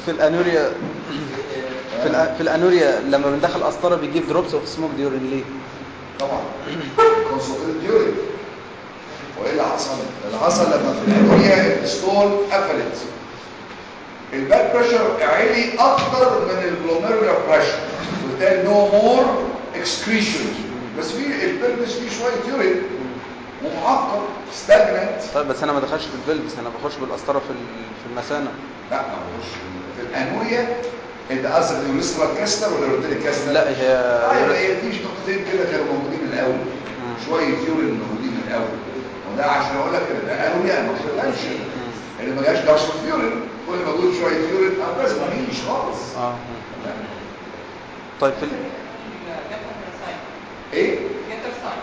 في الانوريا في الأ- في الانوريا لما بندخل قسطره بيجيب دروبس اوف سموك ديورين ليه طبعا كونسوليد ديوري وايه اللي حصل اللي حصل لما في الادويه الستول قفلت الباد بريشر عالي اكتر من الجلوميرولار بريشر وبالتالي نو مور اكسكريشن بس في البلبس فيه شويه يورين ومعقد ستاجننت طيب بس انا ما دخلش في الفيلبس انا بخش بالقسطره في ال- في المثانه لا ما هوش في الانوريا انت قصدك اليوريسترال كاستر ولا الروتيريك كاستر؟ لا هي ايوه هي في نقطتين كده كانوا موجودين من الاول شويه يورين موجودين من الاول وده عشان اقول لك ان ده انوريا ما بتطلعش اللي ما جاش جاش في يورين كل ما موجود شويه يورين انا لازم ما يجيش خالص اه طيب في ال- ايه؟ جاتر ساين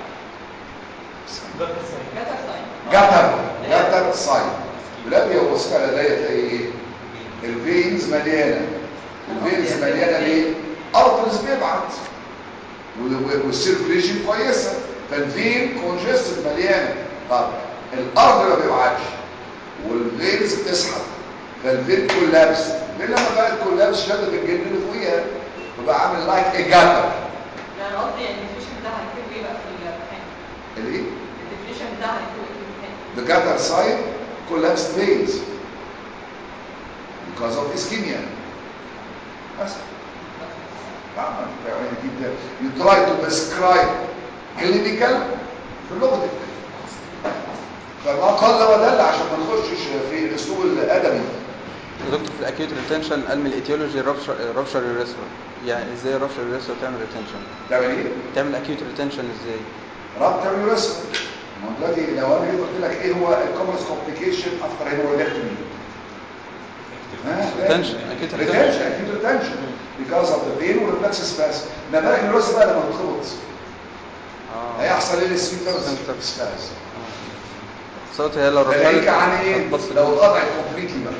جاتر ساين جتر جتر ساين ولو هي بص على ده تلاقي ايه؟ الفينز مليانه الفينز مليانه ليه؟ ارترز بيبعت والسيركليشن كويسه فالفين كونجستد مليانه طب الارض ما بيبعتش والفينز بتسحب فالفين كولابس ليه لما بقى الكولابس شدت الجلد اللي فوقيها فبقى عامل لايك اجاتر يعني قصدي يعني الديفينيشن بتاعها هيكون ايه بقى في الامتحان الايه؟ الديفينيشن بتاعها هيكون ايه في الامتحان The gutter side collapsed veins because of ischemia. بس طبعا يعني كده you try to describe clinical في لغتك فما قل ودل عشان ما نخشش في الاسلوب الادبي دكتور في الاكيوت ريتنشن قال من الايتيولوجي رابشر يوريثرا يعني ازاي الرابشر يوريثرا تعمل ريتنشن تعمل ايه؟ تعمل اكيوت ريتنشن ازاي رابتر يوريثرا ما هو دلوقتي لو انا جيت قلت لك ايه هو الكومنس كومبليكيشن افتر هيموريدكتومي Retention, acute retention. retention acute retention because of the pain والرeflex spasm ما بالك الراس بقى لما تتخبط اه هيحصل ايه للسفنكتر Sphincter. spasm صوت هي لو ده ناهيك عن ايه هتبص لو اتقطع كومبليتلي بقى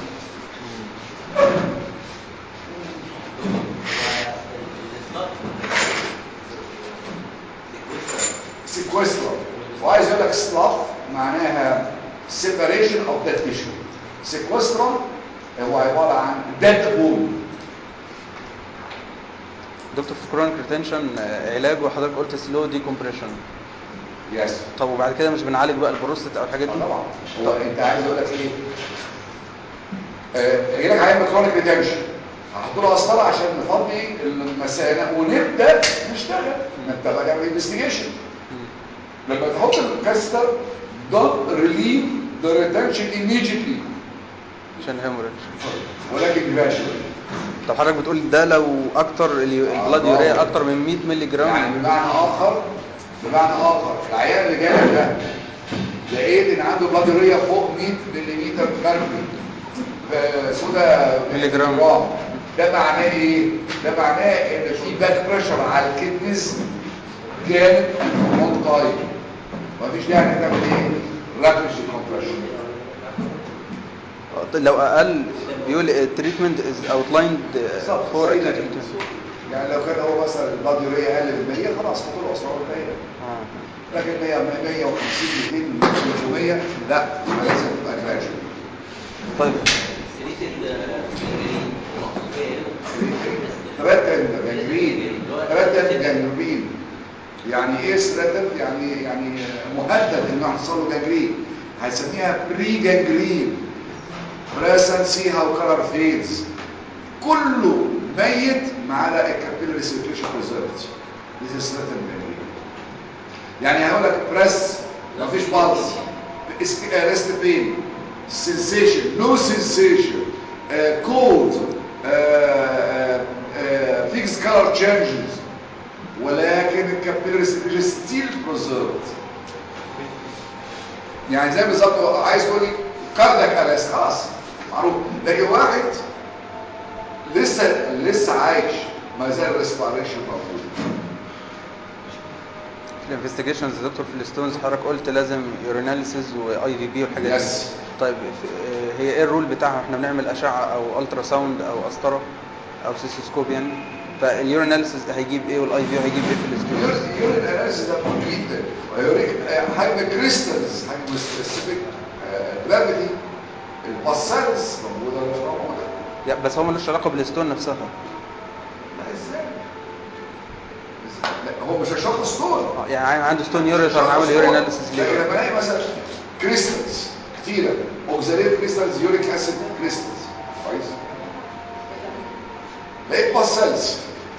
sequestral وعايز اقول لك سلاف معناها separation of dead tissue sequestral هو عبارة عن dead bone دكتور في كرونيك ريتنشن علاجه حضرتك قلت سلو ديكمبريشن يس طب وبعد كده مش بنعالج بقى البروستات او الحاجات دي طبعا هو انت عايز اقول لك ايه آه، يجي لك عيان كرونيك ريتنشن هحط له قسطره عشان نفضي المثانه ونبدا نشتغل نبدا بقى نعمل انفستيجيشن لما تحط الكاستر don't relieve the retention immediately عشان هيموريدج ولكن gradually طب حضرتك بتقول ده لو اكتر البلاد يوريا اكتر من 100 مللي جرام يعني بمعنى اخر بمعنى اخر العيان اللي جالك ده لقيت ان عنده بلادوريا فوق 100 ملم ميركوري سودا ملي جرام. ده معناه ايه ده معناه ان في باك بريشر على الكدنز جامد اون تايم مفيش داعي انك تعمل ايه رابيد كومبريشن لو اقل بيقول التريتمنت از اوتلايند فور يعني لو كان هو مثلا البلادوريا اقل من 100 خلاص حط له اسرار 100 لكن 100 150 200 300 لا لازم تبقى جراجوال طيب ثريتن جانجرين ثريتن جانجرين يعني ايه ثريتن يعني يعني مهدد انه يحصل له جانجرين هنسميها بري جانجرين بريسنسي هاو كلر فيدز كله ميت ما عدا الكابيلاري سيركيشن بريزرفد This is threatened gangrene يعني هقول لك بريس مفيش بالز ريست بين sensation no sensation uh, cold uh, uh, uh, fixed color changes ولكن الكابيلاري سيركيشن ستيل preserved يعني زي بالظبط عايز تقول لي كاردك ارست خلاص معروف لكن واحد لسه لسه عايش ما زال الريسبيريشن موجود في الانفستيجيشنز يا دكتور في الستونز حضرتك قلت لازم يوريناليسيز واي في بي والحاجات دي Yes. طيب في- هي ايه الرول بتاعها احنا بنعمل اشعه او الترا ساوند او قسطره او سيسوسكوب يعني فاليوريناليسيز هيجيب ايه والاي في هيجيب ايه في الستونز اليورين اناليسيس ده مهم جدا هيوريك حجم كريستالز حجم سبيسيفيك جرافيتي الباسلز موجوده ولا مش موجوده يا- بس هو ملوش علاقه بالستون نفسها لا ازاي إزاي؟ لا هو مش هيشخص ستون آه، يعني عنده ستون يوريتر عامل يوريناليسيس لكن ليه لما الاقي مثلا كريستالز كتيره اوكزاليت كريستالز يوريك اسيد كريستالز كويس لقيت باسلز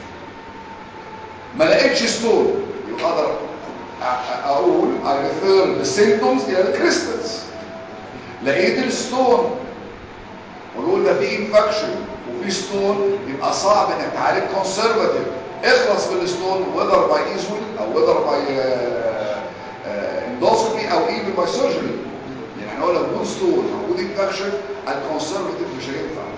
ما لقيتش ستون يبقى اقدر أ- أ- اقول I refer the symptoms الى الكريستالز لقيت الستون ونقول ده في انفكشن وفي ستون يبقى صعب انك تعالج كونسرفاتيف اخلص من الستون وذر باي ايزول او وذر باي اندوسكوبي او ايفن باي سيرجري يعني احنا قلنا وجود ستون وجود انفكشن الكونسرفاتيف مش هينفع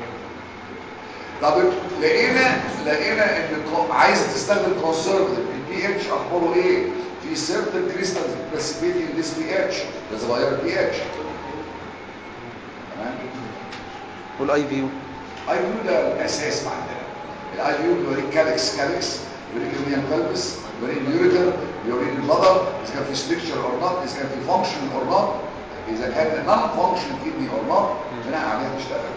طب لقينا لقينا ان الكو- عايز تستخدم كونسرفاتيف البي اتش اخباره ايه في سيرتن كريستالز بريسيبيتنج ذس بي اتش ده صغير البي اتش تمام والاي فيو اي فيو ده الاساس عندنا الاي فيو بيوريك كالكس كالكس بيوريك الميان كالبس بيوريك اليوريتر بيوريك البلدر اذا كان في ستريكشر اور نوت اذا كان في فانكشن اور نوت اذا كان نون فانكشن كدني اور نوت بناء عليها تشتغل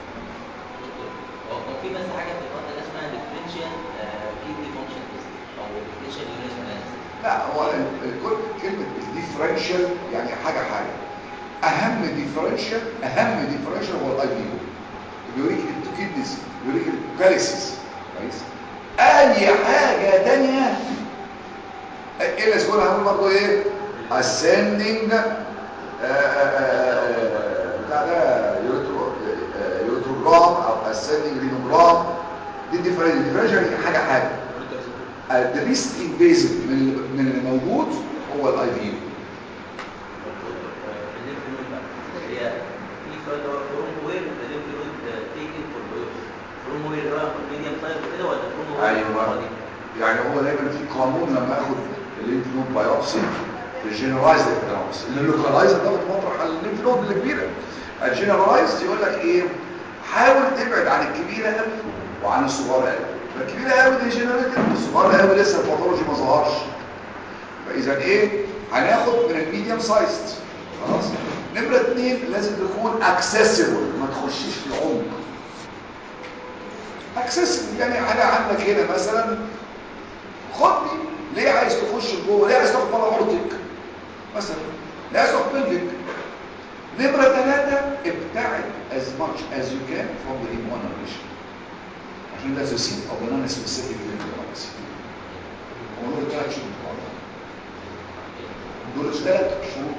هو كان في بس حاجه في الوقت ده اسمها ديفرنشال كيدني فانكشن تيست او ديفرنشال يونس اناليسيس لا هو ال- الكل كلمه الديفرنشال يعني حاجه حاجه اهم ديفرنشال اهم ديفرنشال هو الاي فيو بيوريك التوكيدنس بيوريك الكاليسيس كويس اي حاجه تانية ايه اللي اسمه هقول برضه ايه ascending آه، آه، آه، بتاع ده يوريترو آه، يوريتروجرام او ascending رينوجرام دي ديفرنشال ديفرنشال حاجه حاجه ذا ليست انفيزيف من من اللي موجود هو الاي في الليمف نود بقى هي في سؤال اللي هو فروم وير ذا ليمف نود تيكن فور بايوبسي فروم وير اللي هو ميديم سايز وكده ولا فروم وير ايوه يعني هو دايما في قانون لما اخد الليمف نود بايوبسي الجنرالايزد بايوبسي اللوكالايزد ده مطرح الليمف نود الكبيره الجنرالايزد يقول لك ايه حاول تبعد عن الكبيره قوي وعن الصغيره قوي الكبيره قوي دي جنراليتد الصغيره قوي لسه الباثولوجي ما ظهرش فاذا ايه هناخد من الميديم سايزد خلاص نمره اثنين لازم تكون اكسسبل ما تخشيش في العمق اكسسبل يعني حاجه عندك هنا مثلا خدني ليه عايز تخش جوه ليه عايز تاخد بره اورتك مثلا ليه عايز تاخد بلفيك نمره ثلاثه ابتعد as much as you can from the immunoglobulin عشان ده the seat of the non-specific lymphocytes هو دول ثلاث شروط دول ثلاث شروط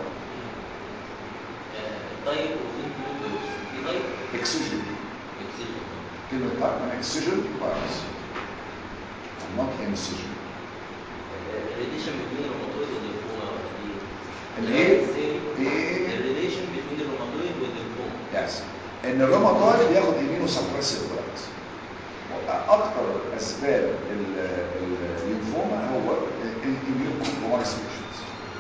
الطيب والليمف نود بايوبسي في طيب اكسجين اكسجين كلمه طيب من اكسجين فيروس not incision الريليشن بين الروماتويد والليمفوما الايه ايه ايه الريليشن بين الروماتويد والليمفوما يس ان الروماتويد بياخد ايمينو سبريسيف دراجز اكثر اسباب ال- ال- الليمفوما هو الايميون كومبرومايز بيشنتس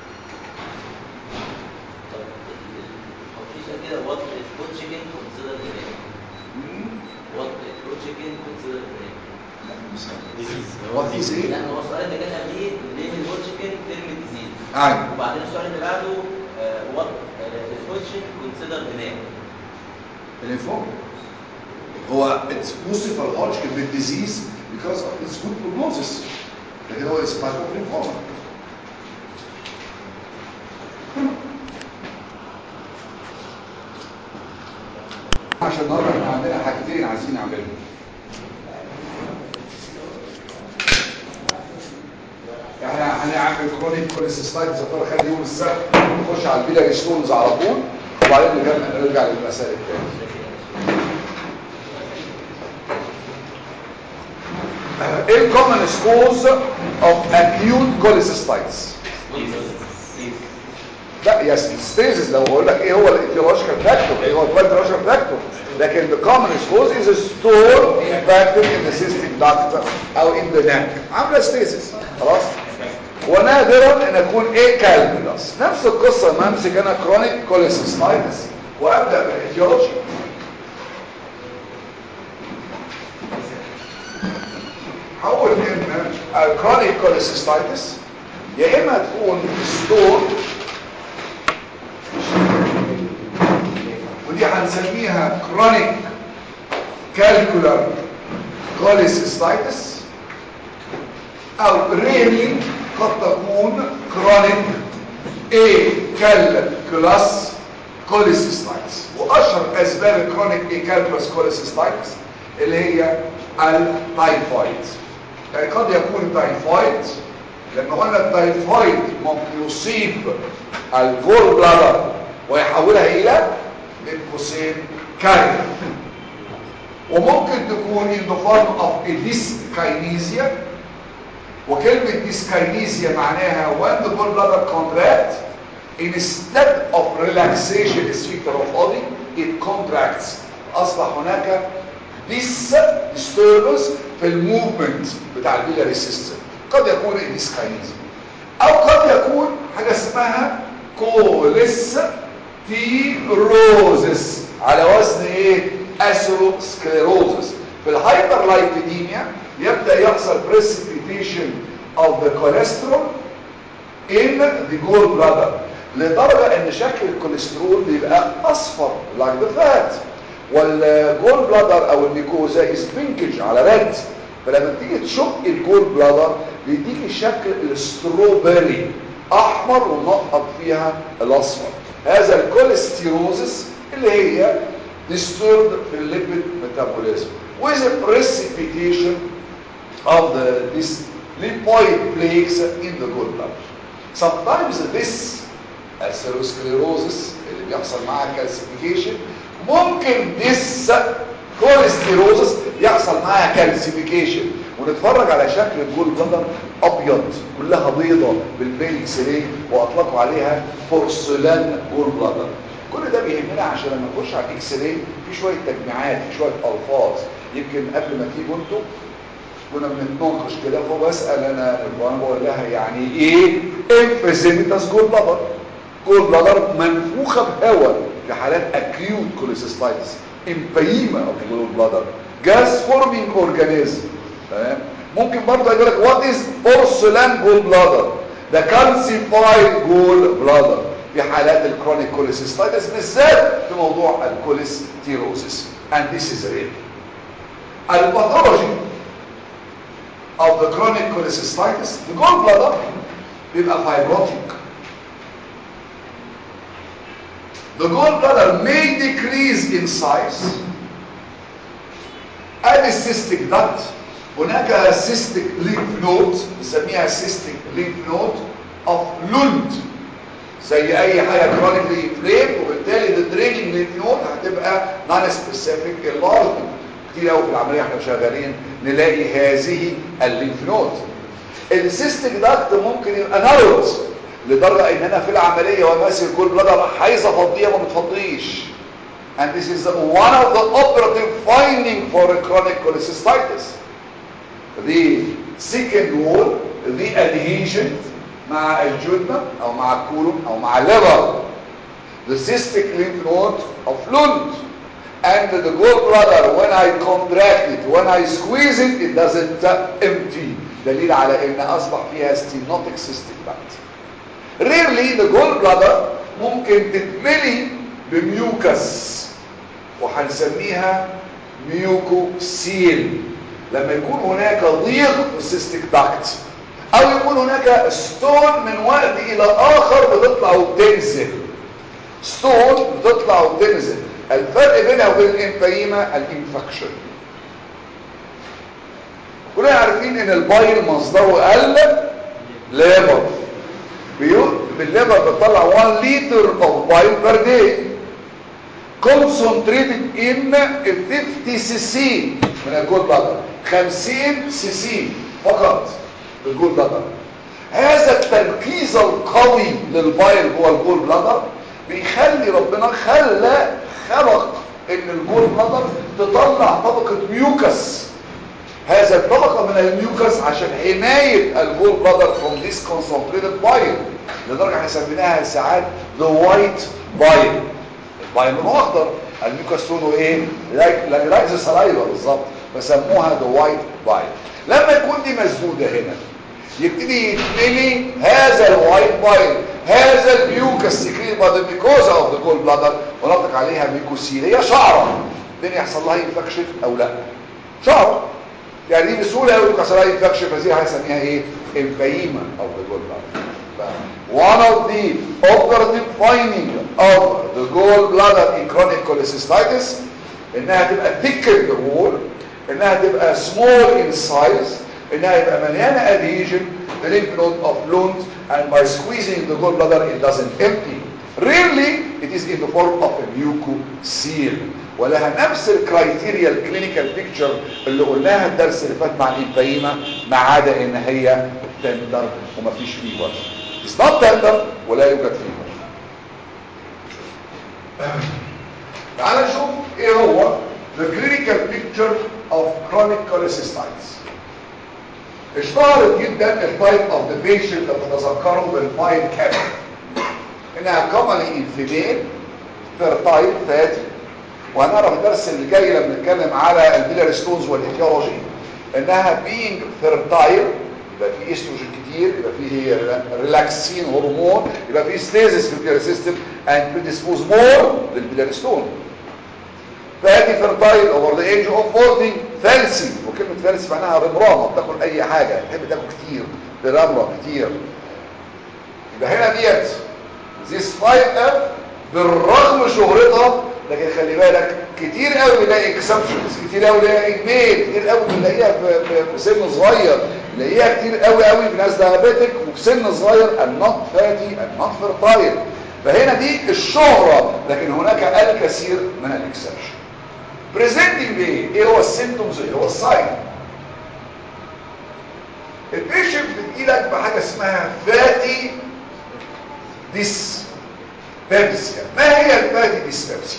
طب هو في سؤال كده وات از فود تشيكن كونسيدر وات از فود تشيكن كونسيدر لا مش وات از ايه لا هو السؤال اللي كان قبليه ليه الفود تشيكن ترم ديزيز ايوه وبعدين السؤال اللي بعده وات از فود تشيكن كونسيدر بناء الليمفوما هو اتس بوزيتيف الهوجكن بالديزيز because of its good prognosis لكن هو اسمه ليمفوما عشان النهارده احنا عندنا حاجتين عايزين نعملهم احنا هنعمل كرونيك كوليسيستايتس يا ترى خلي يوم السبت نخش على البيلاري ستونز على طول وبعدين نكمل نرجع للمسائل التانية ايه الكومن كوز اوف اكيوت كوليسيستايتس لا يا ستيزز لو بقول لك ايه هو الايتيولوجيكال فاكتور ايه هو البايتولوجيكال فاكتور لكن the common cause is a store impacted in the cystic duct او in the neck عامله ستيزز خلاص ونادرا ان يكون ايه كالبولس نفس القصه لما امسك انا كرونيك كوليسيستايتس وابدا بالايتيولوجي حول ان الكرونيك كوليسيستايتس يا اما تكون ستور ودي هنسميها كرونيك كالكولار كوليسيستايتس او ريرلي قد تكون كرونيك ايه كالكولاس كوليسيستايتس واشهر اسباب الكرونيك ايه كالكولاس كوليسيستايتس اللي هي التايفويد يعني قد يكون تايفويد لما قلنا التايفويد ممكن يصيب الجول بلادر ويحولها الى بين قوسين كارير وممكن تكون in the form of a dyskinesia وكلمة dyskinesia معناها when the gallbladder contract instead of relaxation sphincter of body it contracts أصبح هناك this disturbance في الموفمنت بتاع البيلاري سيستم قد يكون dyskinesia أو قد يكون حاجة اسمها كوليستيروزس على وزن ايه اثيروسكليروزس في الهايبر لايبيديميا يبدا يحصل precipitation of the cholesterol in the gallbladder لدرجه ان شكل الكوليسترول بيبقى اصفر like the fat والجول بلادر او الميكوزا اسبنكج على رد فلما تيجي تشق الجول بلادر بيديك شكل الستروبري احمر ومنقط فيها الاصفر هذا الكوليستيروزس اللي هي disturbed في الليبيد metabolism with a precipitation of the this lipoid plaques in the gallbladder sometimes this atherosclerosis اللي بيحصل معاها calcification ممكن this كوليستيروزس يحصل معاها كالسيفيكيشن ونتفرج على شكل الجول بلادر ابيض كلها بيضة بالبين اكس راي واطلقوا عليها بورسلان جول بلادر كل ده بيهمنا عشان لما نخش على الاكس راي في شويه تجميعات في شويه الفاظ يمكن قبل ما تيجوا انتوا كنا بنتناقش كده فبسال انا وانا بقول لها يعني ايه انفيزيميتاس جول بلادر جول بلادر منفوخه بهواء في حالات اكيوت كوليسيستايتس امبايما اوف جول بلادر جاز فورمينج اورجانيزم تمام ممكن برضه يقول لك وات از بورسلان جول بلادر ده كالسيفايد جول بلادر في حالات الكرونيك كوليسيستايتس بالذات في موضوع الكوليستيروزس and this is real الباثولوجي of the chronic cholecystitis the gallbladder بيبقى fibrotic the gallbladder may decrease in size ادي cystic duct هناك cystic lymph node بنسميها cystic lymph node of Lund زي اي حاجه chronically inflamed وبالتالي the draining lymph node هتبقى non specific enlargement كتير قوي في العمليه احنا شغالين نلاقي هذه الليمف نود السيستيك داكت ممكن يبقى نارود لدرجه ان انا في العمليه وماسك الجول بلادر عايز افضيها ما بتفضيش and this is one of the operative finding for a chronic cholecystitis the second wall the adhesion مع الجدنة او مع الكولوم او مع الليفر the cystic lymph node of Lund and the gallbladder when I contract it when I squeeze it it doesn't empty دليل على ان اصبح فيها stenotic cystic duct rarely the gallbladder ممكن تتملي بميوكس وهنسميها ميوكوسيل لما يكون هناك ضيق في السيستيك داكت او يكون هناك ستون من وقت الى اخر بتطلع وبتنزل ستون بتطلع وبتنزل الفرق بينها وبين الانفايما الانفكشن كلنا عارفين ان البايل مصدره قل ليبر بالليبر بتطلع 1 لتر اوف بايل بير داي concentrated in 50 سي سي من الجول بلادر 50 سي سي فقط الجول بلادر هذا التركيز القوي للبايل جوه الجول بلادر بيخلي ربنا خلى خلق ان الجول بلادر تطلع طبقة ميوكس هذا الطبقة من الميوكس عشان حماية الجول بلادر from this concentrated bile لدرجة احنا سميناها ساعات the white bile البايل لونه اخضر الميوكس لونه ايه لايك لايك سلايفا بالظبط فسموها the white bile لما يكون دي مسدودة هنا يبتدي يتملي هذا الوايت بايل هذا الميوكس سكريت بعد الميكوزا اوف ذا جول بلادر ونطلق عليها ميكوسيل هي شعره الدنيا يحصل لها انفكشن او لا شعر يعني دي بسهوله قوي ممكن يحصل لها انفكشن فدي هنسميها ايه امفيما او the gallbladder one of the operative finding of the gallbladder in chronic cholecystitis انها تبقى thickened wall انها تبقى small in size انها يبقى مليانه adhesion the lymph node of Lund and by squeezing the gallbladder it doesn't empty rarely it is in the form of a mucocele ولها نفس الكرايتيريا الكلينيكال بيكتشر اللي قلناها الدرس اللي فات مع الانفايما ما عدا ان هي تندر ومفيش فيبر It's not tender ولا يوجد فيبر تعال نشوف ايه هو the clinical picture of chronic cholecystitis اشتهرت جدا التايب اوف ذا بيشنت اللي تتذكروا بالفايل كابل انها commonly in female fertile fatty وهنعرف الدرس اللي جاي لما نتكلم على البيلر ستونز والايتيولوجي انها being fertile يبقى في استروجين كتير يبقى في ريلاكسين هرمون يبقى في ستيزس في البيلر سيستم اند بريديسبوز مور للبيلر ستون فادي فيرتايل اوفر ذا ايج اوف 40 فالسي وكلمه فالسي معناها رمرامه بتاكل اي حاجه تحب تاكل كتير برمره كتير يبقى هنا ديت زيس 5 اف بالرغم شهرتها لكن خلي بالك كتير قوي بنلاقي اكسبشنز كتير قوي بنلاقي اجمال كتير قوي بنلاقيها في, في, في سن صغير بنلاقيها كتير قوي قوي في ناس دايابيتك وفي سن صغير النوت فاتي النوت فيرتايل فهنا دي الشهرة لكن هناك الكثير من الاكسبشن بريزنتنج بايه ايه هو السيمتومز ايه هو الساين البيشنت بتجيلك بحاجه اسمها فاتي ديسبيبسيا ما هي الفاتي ديسبيبسيا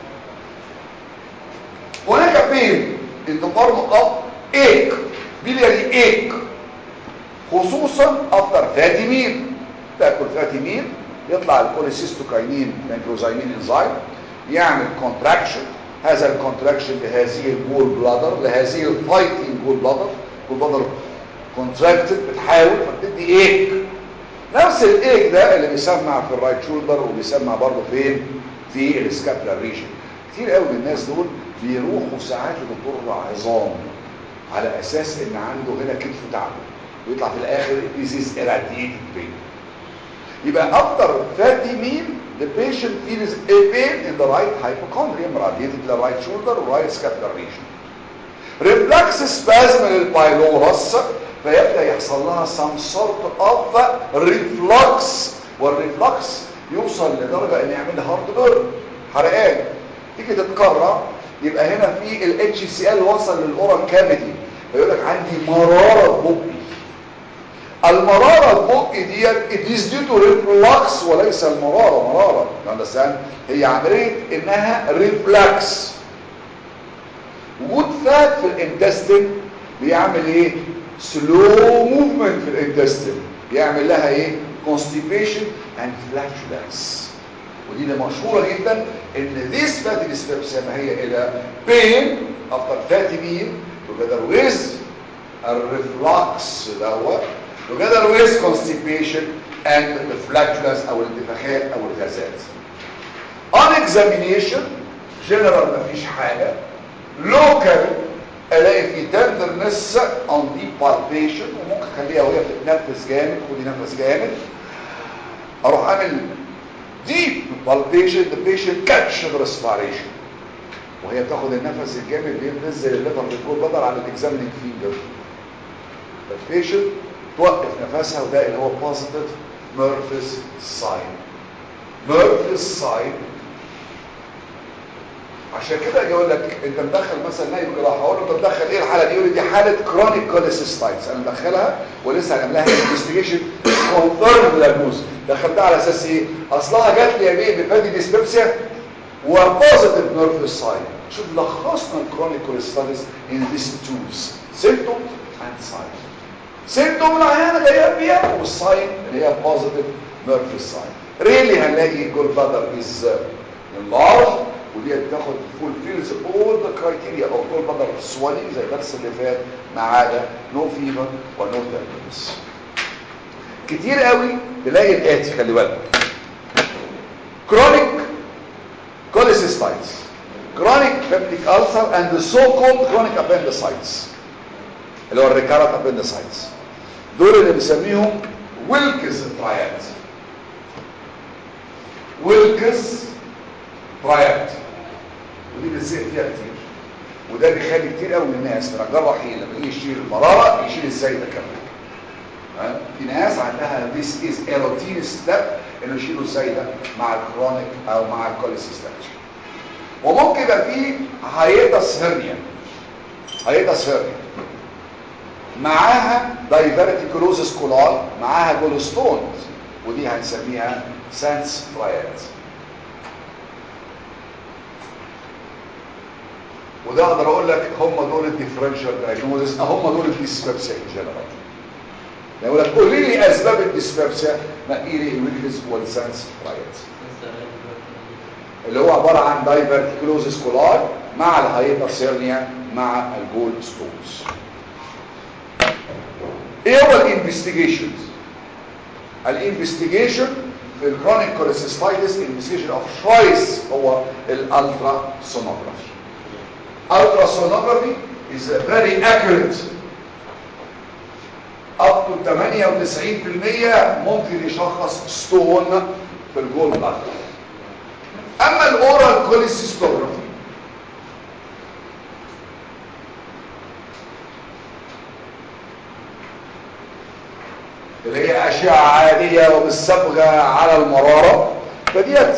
هناك بين in the form of ache biliary ache خصوصا افتر فاتي ميل تاكل فاتي ميل يطلع الكوليسيستوكاينين مانكروزايمين انزيم يعمل كونتراكشن هذا الكونتراكشن لهذه الجول بلادر لهذه الفايتنج جول بلادر جول بلادر كونتراكتد بتحاول فبتدي ايك نفس الايك ده اللي بيسمع في الرايت شولدر وبيسمع برضه فين في السكابلر ريجن كتير قوي من الناس دول بيروحوا ساعات لدكتور عظام على اساس ان عنده هنا كتفه تعبه ويطلع في الاخر ديزيز irradiated pain يبقى after 30 meal the patient feels a pain in the right hypochondrium radiated to the right shoulder or right scapular region reflex spasm للبايلورس فيبدا يحصل لها some sort of reflux والريفلكس يوصل لدرجه ان يعمل هارد بيرن حرقان تيجي تتكرر يبقى هنا في ال HCl وصل للاورال كافيتي فيقول لك عندي مراره بقي المرارة البق ديت it is due to reflux وليس المرارة مرارة understand هي عملية انها reflux وجود فات في الانتستين بيعمل ايه slow movement في الانتستين بيعمل لها ايه constipation and flatulence ودي اللي مشهورة جدا ان this fatty dyspepsia ما هي الى pain after fatty meal together with الريفلكس دوت together with constipation and the flatulence او الانتفاخات او الغازات on examination general مفيش حاجة local الاقي في tenderness on deep palpation وممكن اخليها وهي بتتنفس جامد خدي نفس جامد اروح اعمل deep palpation the patient catch the respiration وهي بتاخد النفس الجامد بينزل الليفر بالجول بدر على الاكزاميننج فينجر البيشنت توقف نفسها وده اللي هو positive Murphy's sign Murphy's sign عشان كده اجي اقول لك انت مدخل مثلا نايب جراحه اقول له انت مدخل ايه الحاله دي يقول لي دي حاله كرونيك كوليسيستايتس انا مدخلها ولسه هنعمل لها انفستيجيشن كونفيرم دايجنوز دخلتها على اساس ايه اصلها جات لي يا بيه بفادي ديسبيبسيا وبوزيتيف نيرف ساين شوف لخصنا الكرونيك كوليسيستايتس ان ذيس توز سيمبتوم اند ساين سيمبتوم العيانه جايه بيها والساين اللي هي بوزيتيف نيرف ساين ريلي هنلاقي جول بلادر از لارج ودي بتاخد فول فيلز اول ذا كرايتيريا اوف جول بلادر سوالينج زي الدرس اللي فات ما عدا نو فيفر ونو تيربنس كتير قوي تلاقي الاتي خلي بالك كرونيك كوليسيستايتس كرونيك peptic ulcer and the so-called chronic appendicitis اللي هو الريكارنت appendicitis دول اللي بنسميهم ويلكز ترايات ويلكز ترايات ودي بنسيق فيها كتير وده بيخلي كتير قوي من الناس من الجراحين لما يجي يشيل المراره يشيل ازاي ده كمان ها؟ في ناس عندها this is a routine step انه يشيلوا ازاي ده مع الكرونيك او مع الكوليسيستاتيك وممكن يبقى فيه هايتس هيرنيا هايتس هيرنيا معاها دايفرتيكولوزس كولار معاها جولستون ودي هنسميها سانس فرايات وده اقدر اقول لك هم دول الديفرنشال دايجنوزس هم دول الديسبيبسيا ان جنرال يقول لك قول لي اسباب الديسبيبسيا نقي لي الويكنس والسانس فرايات اللي هو عباره عن دايفرتيكولوزس كولار مع الهايبرسيرنيا مع الجول ستونز ايه هو الانفستيجيشنز الانفستيجيشن في الكرونيك كوليسيستايتس انفستيجيشن اوف تشويس هو الالترا سونوجرافي الترا سونوجرافي is very accurate up to 98% ممكن يشخص ستون في الجول بلاد اما الاورال كوليسيستوجرافي اللي هي اشعه عاديه وبالصبغه على المراره فديت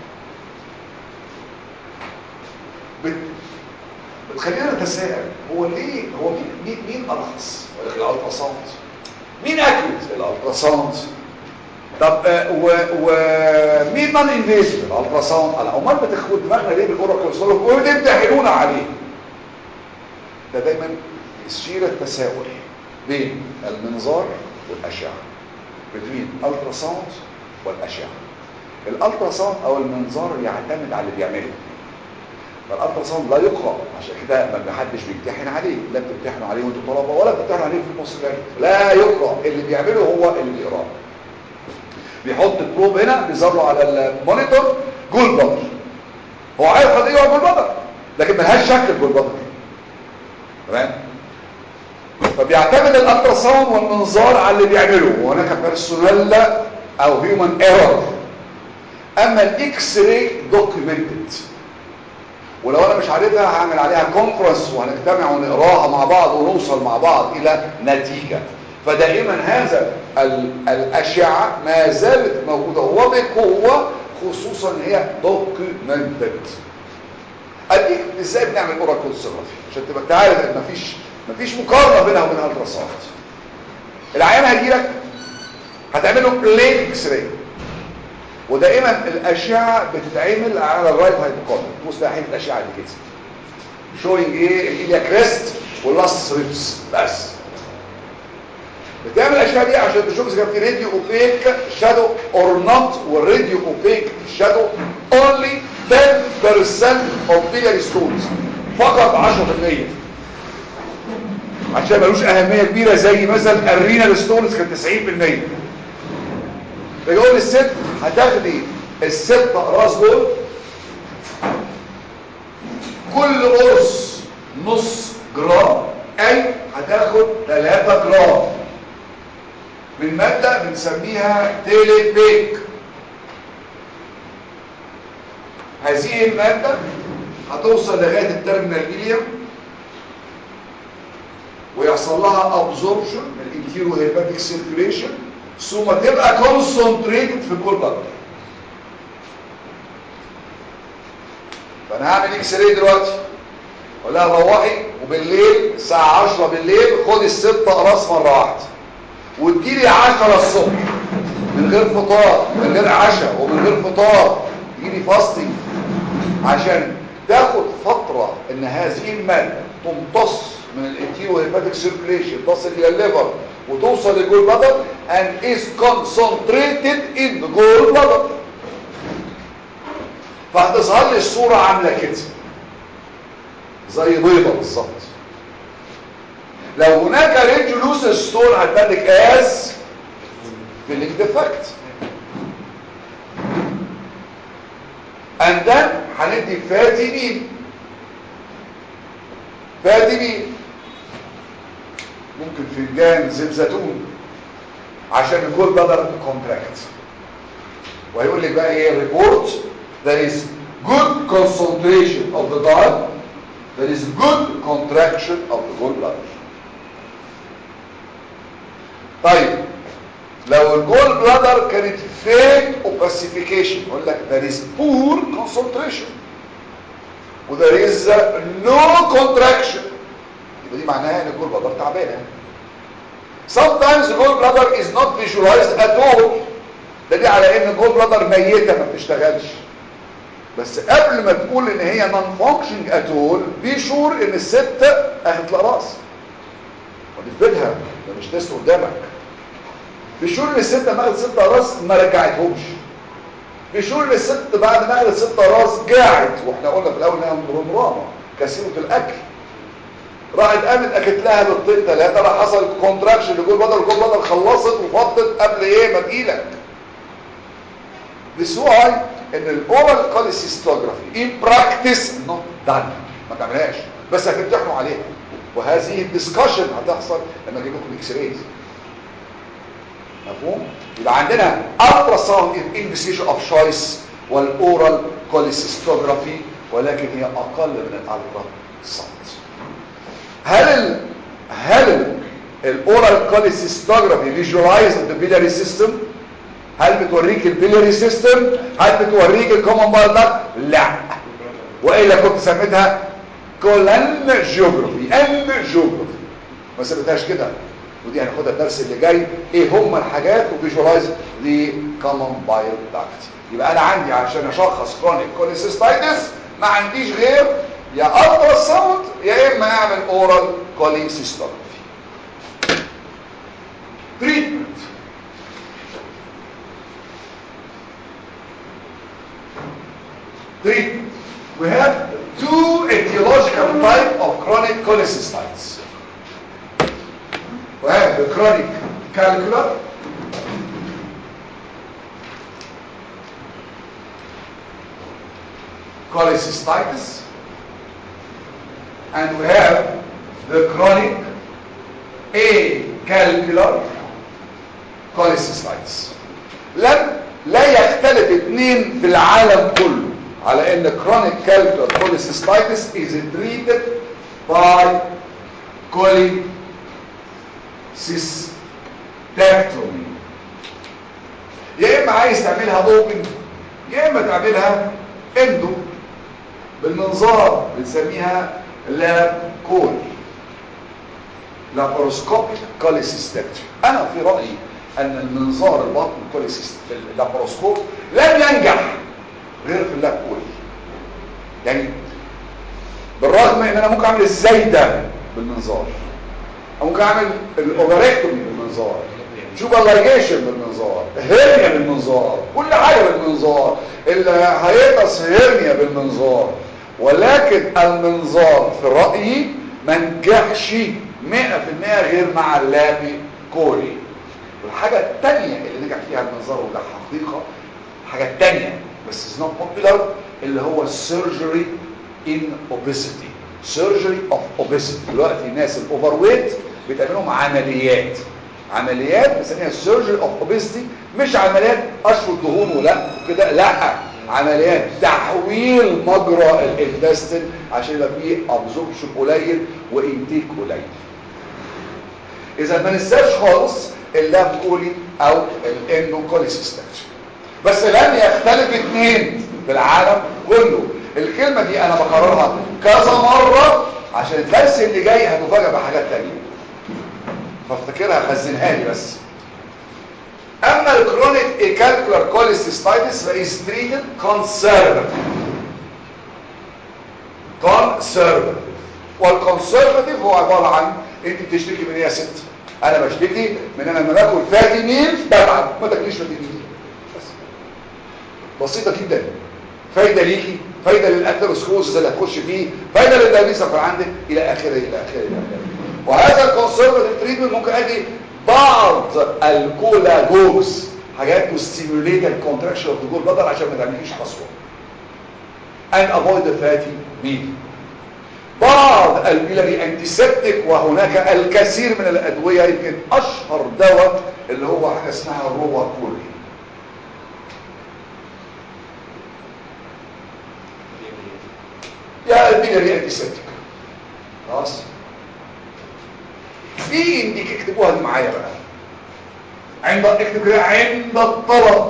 بت... بتخلينا نتساءل هو ليه هو مين مين, مين ارخص الالتراساوند مين اكيد الالتراساوند طب آه، و ومين نون انفيزيف الالتراساوند على امال بتاخد دماغنا ليه بالاوراكل سولو وليه بتحلونا عليه ده دايما يصير التساؤل بين المنظار والاشعه بين التراساوند والاشعه الالتراساوند او المنظار يعتمد على اللي بيعمله فالالتراساوند لا يقرا عشان كده ما حدش بيمتحن عليه لا بتمتحنوا عليه وانتوا طلبه ولا بتمتحنوا عليه في النص الثاني لا يقرا اللي بيعمله هو اللي بيقراه بيحط البروب هنا بيظهر له على المونيتور جول بلدر هو عارف قد ايه هو جول بلدر لكن ملهاش شكل جول بلدر تمام فبيعتمد الالتراساوند والمنظار على اللي بيعمله وهناك بيرسونال او هيومن ايرور اما الاكس راي دوكيومنتد ولو انا مش عارفها هعمل عليها كونفرنس وهنجتمع ونقراها مع بعض ونوصل مع بعض الى نتيجة فدائما هذا ال- الاشعة ما زالت موجودة وبقوة خصوصا هي دوكيومنتد اديك ازاي بنعمل اوراكل سيرفي عشان تبقى انت عارف ان مفيش مفيش مقارنه بينها وبين الالتراساوند العيان هيجي لك هتعمل له بلين اكس راي ودائما الاشعه بتتعمل على الرايت هايبوكون مستحيل الاشعه دي كده شوينج ايه الايليا كريست واللاست ريبس بس بتعمل الاشعه دي عشان تشوف اذا كان في راديو اوبيك شادو اور نوت والراديو اوبيك شادو اونلي 10% اوف بيلاري ستونز فقط 10% عشان ملوش اهميه كبيره زي مثلا الرينال ستونز كانت 90% فيقول للست هتاخدي الست اقراص دول كل قرص نص جرام اي هتاخد 3 جرام من مادة بنسميها تيليبيك هذه المادة هتوصل لغاية الترمينال إليوم ويحصل لها ابزوربشن من الانتيرو هيباتيك سيركيوليشن ثم تبقى كونسنتريتد في كل بطن فانا هعمل اكس راي دلوقتي اقول لها روحي وبالليل الساعه 10 بالليل خدي الست اقراص مره واحده وتجيلي 10 الصبح من غير فطار من غير عشاء ومن غير فطار تجيلي فاستنج عشان تاخد فتره ان هذه الماده تمتص من الانتيرو هيباتيك سيركيليشن تصل الى الليفر وتوصل للجول بلادر and is concentrated in the gall bladder فهتظهر لي الصورة عاملة كده زي بيضة بالظبط لو هناك ريديولوس ستون هتبانك از فيلينج ديفكت and then هندي فاتي مين فادي مين ممكن فنجان زيت زيتون عشان الجول بلادر كونتراكت وهيقول لك بقى ايه ريبورت there is good concentration of the diet there is good contraction of the gallbladder طيب لو الجول بلادر كانت فيك اوباسيفيكيشن يقول لك there is poor concentration و there is no contraction يبقى دي معناها ان الجول بلادر تعبانه sometimes the gall bladder is not visualized at all ده دي على ان الجول بلادر ميته ما بتشتغلش بس قبل ما تقول ان هي non functioning at all بي شور ان الست اخذت الاقراص ودي في بيتها ده مش تست قدامك بشور ان الست ما اخذت ست اقراص ما رجعتهمش بشور ان الست بعد ما اخذت ست اقراص جاعت واحنا قلنا في الاول انها مرمرامه كثيره الاكل راحت قامت اكلت لها بالطين ثلاثه راح حصل كونتراكشن لجول بدل الجول بدل خلصت وفضت قبل ايه ما تجيلك This why ان الاورال كوليسيستوجرافي in practice not done ما تعملهاش بس هتمتحنوا عليها وهذه الدسكشن هتحصل لما اجيب لكم اكس رايز مفهوم يبقى عندنا الترا ساوند انفستيجيشن اوف شويس والاورال كوليسيستوجرافي ولكن هي اقل من الالترا ساوند هل ال هل الاورال كوليسيستوجرافي فيجوالايز ذا بيلاري سيستم هل بتوريك البيلاري سيستم هل بتوريك الكومن بايل لا والا كنت سميتها كولان جيوغرافي ان جيوغرافي ما سميتهاش كده ودي هناخدها الدرس اللي جاي ايه هم الحاجات وفيجوالايز ذا كومن بايل داكت يبقى انا عندي عشان اشخص كرونيك كوليسيستايتس ما عنديش غير يا الترا ساوند يا اما اعمل اورال كوليسيستوجرافي تريتمنت treatment. We have two etiological type of chronic cholecystitis. We have the chronic calcular cholecystitis and we have the chronic acalcular cholecystitis. لم لا يختلف اثنين في العالم كله على ان chronic calcular cholecystitis is treated by cholecystectomy يا اما عايز تعملها اوبن يا اما تعملها اندو بالمنظار بنسميها لاب كول لاباروسكوبيك cholecystectomy انا في رايي ان المنظار البطن اللاباروسكوب لن ينجح غير في اللاب كول يعني بالرغم ان انا ممكن اعمل الزايده بالمنظار او ممكن اعمل الاوبريكتومي بالمنظار جوبالايجيشن بالمنظار هيرنيا بالمنظار كل حاجه بالمنظار الهيئتس هيرنيا بالمنظار ولكن المنظار في رايي ما نجحش 100% غير مع اللابي كولي والحاجه الثانيه اللي نجح فيها المنظار وده حقيقه الحاجه الثانيه بس is not popular اللي هو surgery in obesity surgery of obesity دلوقتي الناس الاوفر ويت بتعملهم عمليات عمليات بنسميها surgery of obesity مش عمليات اشفط دهون ولا كده لا عمليات تحويل مجرى الانتستين عشان يبقى فيه ابزوربشن قليل وانتيك قليل اذا ما ننساش خالص اللاب كولي او الاندوكوليسيستكشن بس لن يختلف اثنين في العالم كله الكلمة دي انا بكررها كذا مرة عشان الدرس اللي جاي هتفاجئ بحاجات تانية فافتكرها خزنها لي بس اما الكرونيك ايكالكولار كوليسيستايتس فايز تريتد كونسرفتيف كونسرفتيف والكونسرفتيف هو عبارة عن انت بتشتكي من ايه يا ست انا بشتكي من انا لما باكل فاتي ميل بتعب ما تاكليش فاتي ميل بسيطة جدا فايدة ليكي فايدة للأثيروسكوزز اللي هتخش فيه فايدة للدايبيس اللي عندك إلى آخره إلى آخره إلى آخره وهذا الكونسرفتيف تريتمنت ممكن أدي بعض الكولاجوز حاجات تستيموليت الكونتراكشن اوف ذا جول بلادر عشان ما تعمليش حصوة and avoid the fatty meal بعض البيلاري انتيسبتيك وهناك الكثير من الادويه يمكن اشهر دواء اللي هو حاجه اسمها الروباكول يا البيلاري انتيسبتيك خلاص في انديك اكتبوها دي معايا بقى عند اكتب كده عند الطلب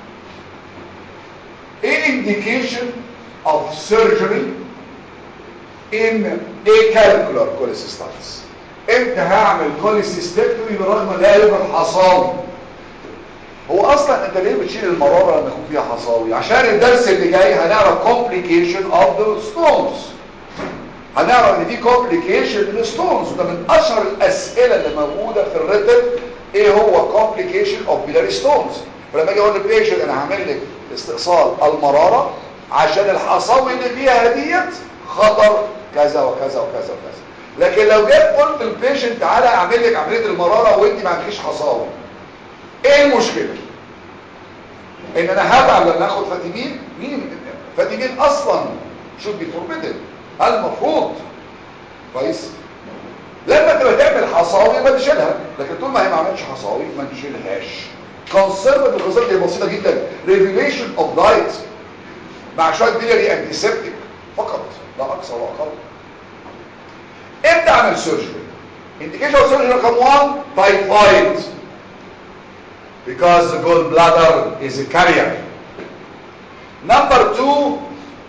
ايه indication of surgery in acalcular cholecystitis امتى هعمل cholecystectomy بالرغم ان لا يوجد حصاوي هو اصلا انت ليه بتشيل المراره لما يكون فيها حصاوي عشان الدرس اللي جاي هنعرف complication of the stones هنعرف ان في complication من الستونز وده من اشهر الاسئله اللي موجوده في الريتم ايه هو complication of biliary stones فلما اجي اقول للبيشنت انا هعمل لك استئصال المراره عشان الحصاوي اللي فيها ديت خطر كذا وكذا وكذا وكذا لكن لو جيت قلت للبيشنت تعالى اعمل لك عمليه المراره وانت ما عندكيش حصاوي ايه المشكله ان انا هبقى لما اخد فاتيمين مين فاتيمين اصلا should be forbidden المفروض كويس لما تبقى تعمل حصاوي ما تشيلها لكن طول ما هي ما عملتش حصاوي ما تشيلهاش كونسرفت الخصائص دي بسيطه جدا ريفيليشن اوف دايت مع شويه بيلري انتيسبتيك فقط لا اكثر ولا اقل امتى اعمل سيرجري indication of surgery رقم 1 typhoid because the gallbladder is a carrier number 2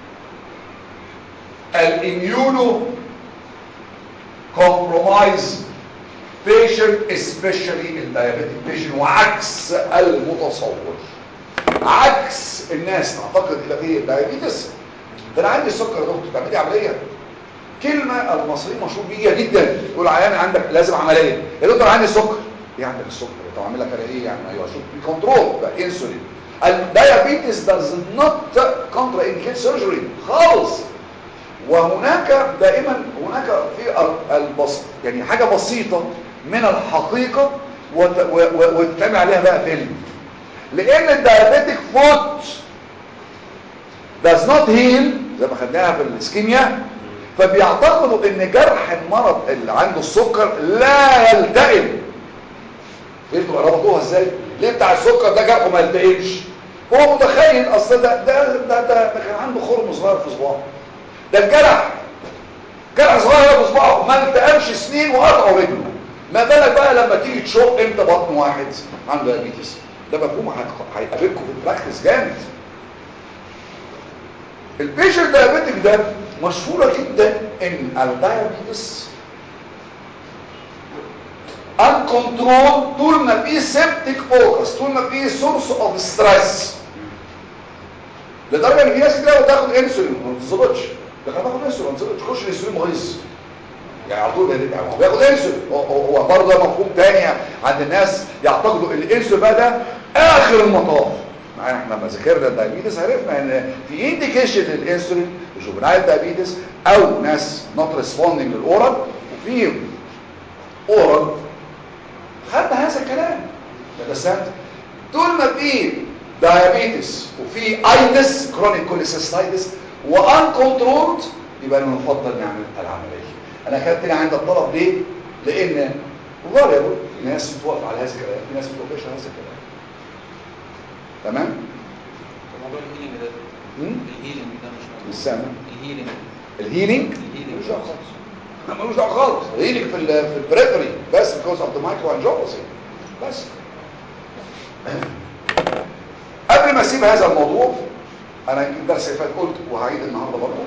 الاميونو compromise patient especially الديابيتك patient وعكس المتصور عكس الناس تعتقد الى فيه الديابيتس ده انا عندي السكر يا دكتور تعملي عمليه كلمه المصري مشهور بيها جدا يقول عيان عندك لازم عمليه يا دكتور عندي السكر ايه عندك السكر طب اعمل لك انا ايه يعني ايوه شوف كنترول بقى انسولين الديابيتس does not contra indicate surgery خالص وهناك دائما هناك في البسط يعني حاجة بسيطة من الحقيقة وتتعمل عليها بقى فيلم لان الديابيتك فوت does not heal زي ما خدناها في الاسكيميا فبيعتقدوا ان جرح المرض اللي عنده السكر لا يلتئم فهمتوا ربطوها ازاي ليه بتاع السكر ده جرحه ما يلتئمش هو متخيل اصل ده ده ده, ده, ده كان عنده خرم صغير في صباعه ده الجرح جرح صغير في صباعه ما التئمش سنين وقطعوا رجله ما بالك بقى لما تيجي تشق انت بطن واحد عنده ديابيتس ده مفهوم هيقابلكم في البراكتس جامد البيشنت دايابيتك ده مشهورة جدا ان الدايابيتس uncontrolled طول ما في سيبتيك فوكس طول ما في سورس اوف ستريس لدرجه ان في ناس كده بتاخد انسولين ما بتظبطش ده كان باخد انسولين ما بتظبطش تخش الانسولين مغيظ يعني على طول يعني هو بياخد انسولين هو برضه مفهوم تاني عند الناس يعتقدوا ان الانسولين بقى ده اخر المطاف معانا احنا لما ذاكرنا الدايابيتس عرفنا ان في انديكيشن للانسولين جوفنايل دايابيتس او ناس نوت ريسبوندينج للاورال وفي اورال خدنا هذا الكلام ده سنت طول ما في دايابيتس وفي ايتس كرونيك كوليسيستايتس وان كنترولد يبقى انا نفضل نعمل العمليه انا خدت عند الطلب ليه لان فاريبل في ناس بتوافق على هذا الكلام في ناس ما بتوافقش على هذا الكلام تمام موضوع الهيلينج ده مم؟ الهيلينج ده مش موضوع مش سامع الهيلينج الهيلينج الهيلينج. ملوش دعوه خالص لا، ملوش دعوه خالص الهيلينج في ال في البريفري بس because of the microangiopathy بس قبل ما اسيب هذا الموضوع انا يمكن الدرس اللي فات قلت وهعيد النهارده برضه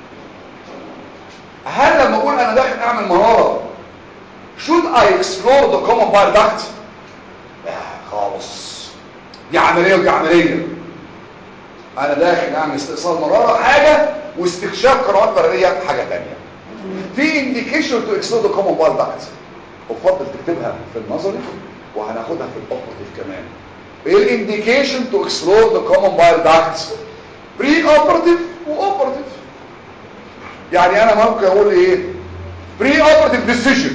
هل لما اقول انا داخل اعمل مراره should I explore the common bile duct لا خالص دي عمليه ودي عمليه انا داخل اعمل استئصال مراره حاجه واستكشاف قنوات بريه حاجه ثانيه في indication to explore the common bile duct افضل تكتبها في النظري وهناخدها في الاوبرتيف كمان ايه الانديكيشن تو اكسبلور ذا كومن بايل داكتس بري اوبرتيف واوبرتيف يعني انا ممكن اقول ايه بري اوبرتيف ديسيجن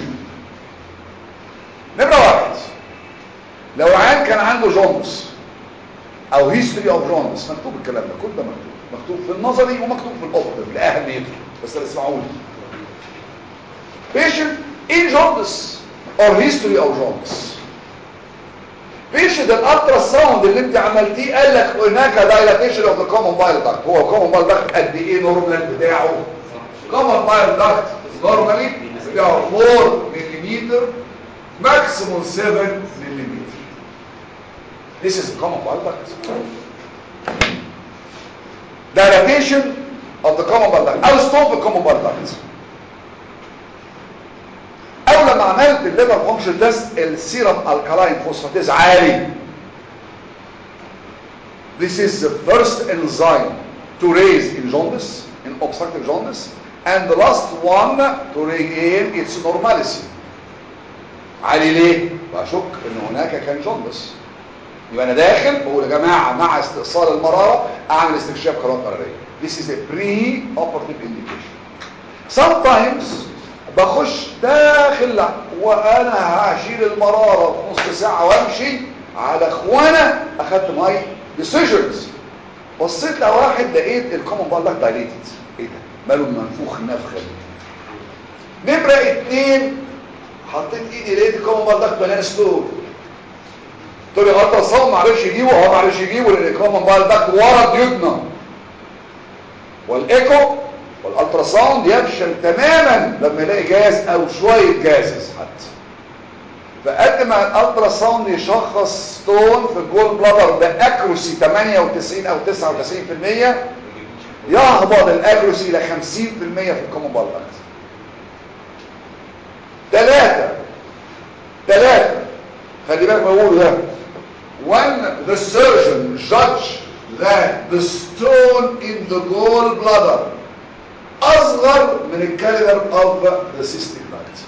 نمره واحد لو العيان كان عنده جونس او هيستوري اوف جونس مكتوب الكلام ده كل ده مكتوب مكتوب في النظري ومكتوب في الاوبرتيف لاهميته بس اسمعوا لي patient in jaundice or history of jaundice patient الالترا ساوند اللي انت عملتيه قال لك هناك dilatation of the common bile duct هو common bile duct قد ايه نورمال بتاعه common bile duct normally بتاعه 4 ملم maximum 7 ملم this is the common bile duct dilatation of the common bile duct او stop the common bile duct او لما عملت الليفر فانكشن تيست السيرم الكالاين فوسفاتيز عالي this is the first enzyme to raise in jaundice in obstructive jaundice and the last one to regain its normalcy عالي ليه بشك ان هناك كان جوندس يبقى انا داخل بقول يا جماعه مع استئصال المراره اعمل استكشاف قناه مراريه this is a pre-operative indication sometimes بخش داخل وانا هشيل المرارة في نص ساعة وامشي على اخوانا اخدت ماي ديسيجنز بصيت على واحد لقيت الكومن بالك دايليتد ايه ده ماله منفوخ النفخه دي نمرة اتنين حطيت ايدي لقيت الكومن بالك مليان ستور قلت له الترا ساوند معرفش يجيبه هو معرفش يجيبه لان الكومن بالك ورا ديودنا والايكو والالترا ساوند يفشل تماما لما يلاقي جاز او شويه جازز حتى فقد ما الالترا ساوند يشخص ستون في الجول بلادر باكروسي 98 او 99% يهبط الاكروسي الى 50% في الكومن بالك ثلاثة ثلاثة خلي بالك بقول ده when the surgeon judge that the stone in the gallbladder اصغر من الكاليبر of the cystic duct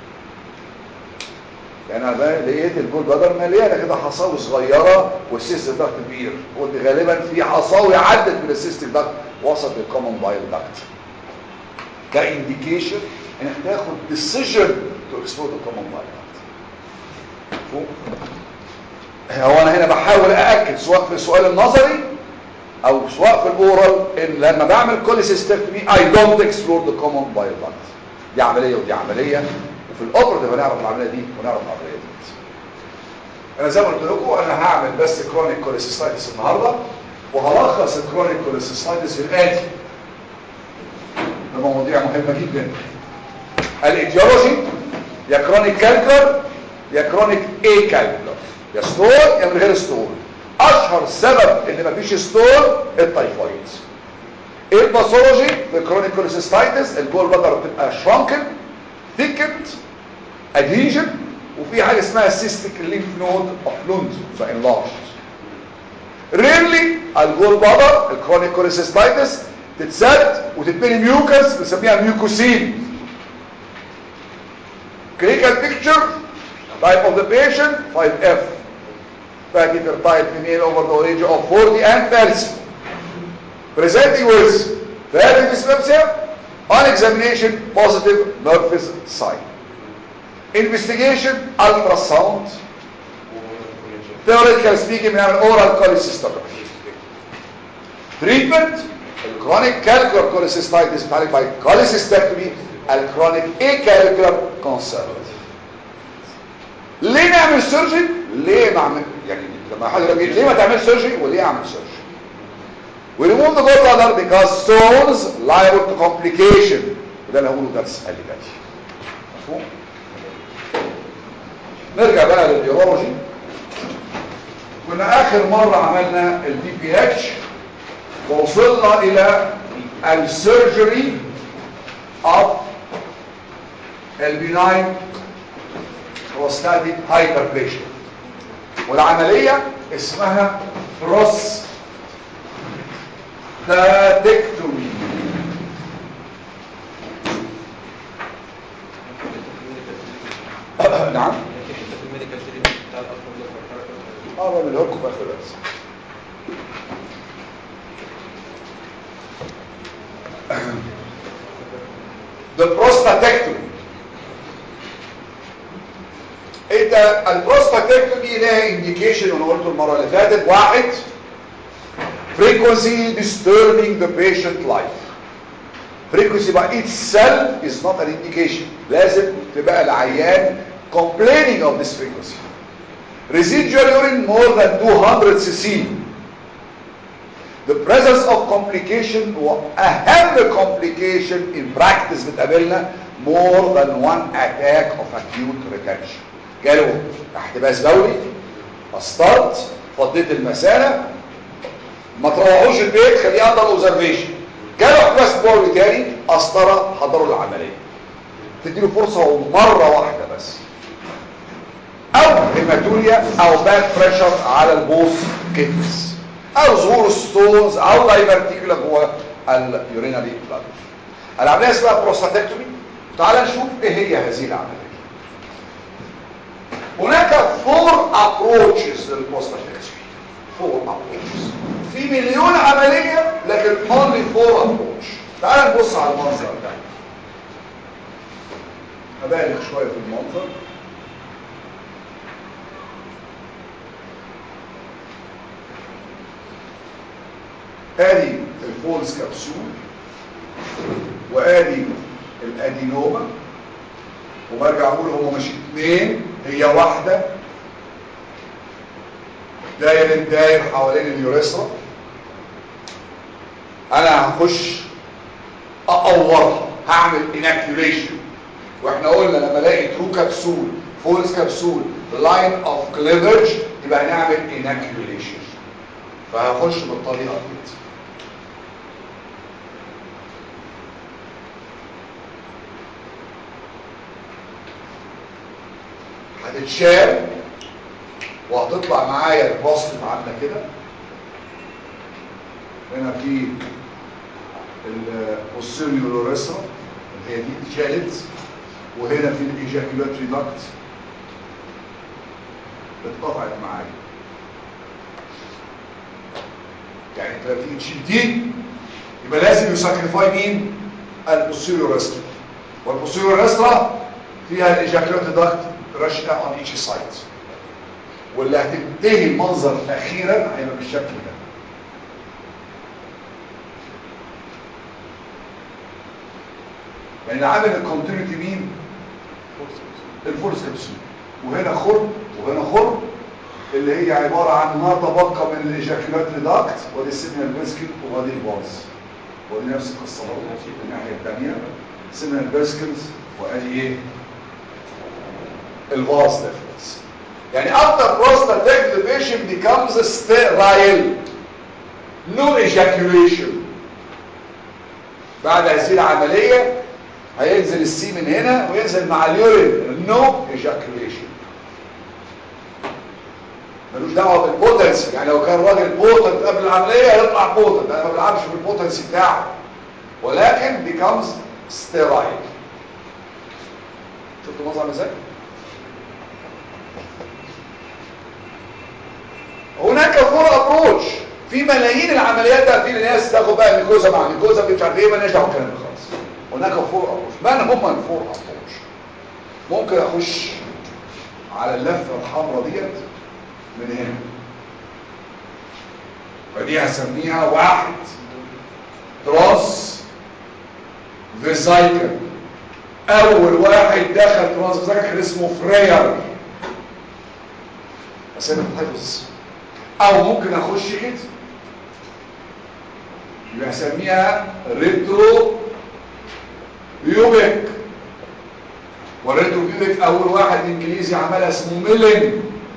يعني انا لقيت الجول بلادر مليانه كده حصاوي صغيره والسيستيك داكت كبير قلت غالبا في حصاوي عدت من السيستيك داكت وسط الكومن بايل داكت ده انديكيشن انك تاخد ديسيجن تو اكسبلود الكومن بايل داكت هو انا هنا بحاول ااكد سواء في السؤال النظري او سواء في الاورال ان لما بعمل كوليسيستكتومي اي دونت اكسبلور ذا كومن بايل داكت دي عمليه ودي عمليه وفي الاوبرتيف هنعرف العمليه دي ونعرف العمليه دي انا زي ما قلت لكم انا هعمل بس كرونيك كوليسيستايتس النهارده وهلخص الكرونيك كوليسيستايتس في الاتي ده مواضيع مهمه جدا الايديولوجي يا كرونيك كالكر يا كرونيك اي كالكر يا ستور يا من غير ستور اشهر سبب ان مفيش ستور التايفويد ايه الباثولوجي في الكرونيك كوليسيستايتس الجول بلادر بتبقى شرانكن ثيكند ادهيجن وفي حاجه اسمها سيستيك ليمف نود اوف لوند فانلارجد ريرلي الجول بلادر الكرونيك كوليسيستايتس تتسد وتتبني ميوكس بنسميها ميوكوسين clinical picture type of the patient 5F fatty fertile female over the age of 40 and 30 presenting with fatty dyspepsia on examination positive nervous sign investigation ultrasound theoretical speaking بنعمل oral cholecystography treatment chronic calcular cholecystitis بتعالج by cholecystectomy الكرونيك acalcular conservative ليه نعمل سيرجري ليه نعمل يعني لما حد يقول ليه ما تعمل سيرجري وليه اعمل سيرجري we remove the gallbladder because stones liable to complication وده اللي هقوله درس اللي جاي مفهوم نرجع بقى للبيولوجي كنا اخر مرة عملنا البي بي اتش ووصلنا الى السيرجري of البناين بروستاتيك هايبربليشن والعملية اسمها بروستاتكتومي نعم اه بعملها لكم اخر بس the prostatectomy انت البروستاتكتومي لها انديكيشن وانا قلته المره اللي فاتت واحد frequency disturbing the patient life frequency by itself is not an indication لازم تبقى العيان complaining of this frequency residual urine more than 200 cc the presence of complication واهم complication in practice بتقابلنا more than one attack of acute retention جاله احتباس دولي قسطرت فضيت المثانه ما تروحوش البيت خليه اندر اوبزرفيشن جاله احتباس دولي تاني قسطره حضروا العمليه تديله فرصه مره واحده بس او هيماتوريا او باك بريشر على البوث كيدنس او ظهور ستونز او دايفرتيكولا جوه اليورينالي بلاد العمليه اسمها بروستاتكتومي تعال نشوف ايه هي هذه العمليه هناك فور ابروتشز للبروستاتكتومي فور ابروتشز في مليون عمليه لكن اونلي فور ابروتش تعال نبص على المنظر ده هبالغ شويه في المنظر ادي الفولز كبسول وادي الادينوما وبرجع اقول هما مش اتنين هي واحده داير داير حوالين اليوريثرا انا هخش اقورها هعمل اناكيوليشن واحنا قلنا لما الاقي ترو كبسول فولز كبسول لاين اوف كليفج يبقى هنعمل اناكيوليشن فهخش بالطريقه دي هتتشال وهتطلع معايا الباسكت عامله كده هنا في البوستيريور اللي هي دي اتشالت وهنا في الايجاكيولاتري داكت اتقطعت معايا يعني انت لما تيجي تشيل دي يبقى لازم يساكريفاي مين البوستيريور ريسترا والبوستيريور ريسترا فيها الايجاكيولاتري داكت راشقه on each side واللي هتنتهي المنظر اخيرا هيبقى بالشكل ده يعني عامل الكونتينيتي مين الفورس كبسول وهنا خرم وهنا خرم اللي هي عبارة عن ما تبقى من الايجاكولاتري داكت ودي السيمينال بيرسكل وادي الباز ودي نفس القصة برضه الناحية الثانية سيمينال بيرسكلز وادي ايه الفاز ديفرنس يعني after prostate the patient becomes sterile no ejaculation بعد هذه العملية هينزل السيمن هنا وينزل مع اليورين نو ايجاكوليشن ملوش دعوه بالبوتنسي يعني لو كان راجل بوتنت قبل العمليه هيطلع بوتنت انا ما بلعبش بالبوتنسي بتاعه ولكن becomes sterile شفتوا منظر ازاي هناك فور ابروتش في ملايين العمليات ده في ناس تاخد بقى ميكوزا مع ميكوزا مش عارف ايه مالناش دعوه بالكلام ده خالص هناك فور ابروش من هم الفور ابروش ممكن اخش على اللفه الحمراء ديت من هنا فدي هسميها واحد تراس فيزايكل اول واحد دخل تراس فيزايكل اسمه فرير اسامي الحفظ او ممكن اخش كده يبقى هسميها ريترو بيوبك والريترو بيوبك اول واحد انجليزي عملها اسمه ميلين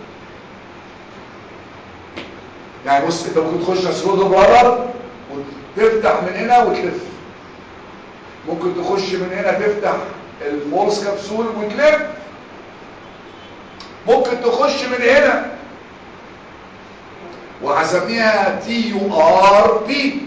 يعني بص انت ممكن تخش اسرود برر وتفتح من هنا وتلف ممكن تخش من هنا تفتح الفولس كبسول وتلف ممكن تخش من هنا وهسميها تي يو ار بي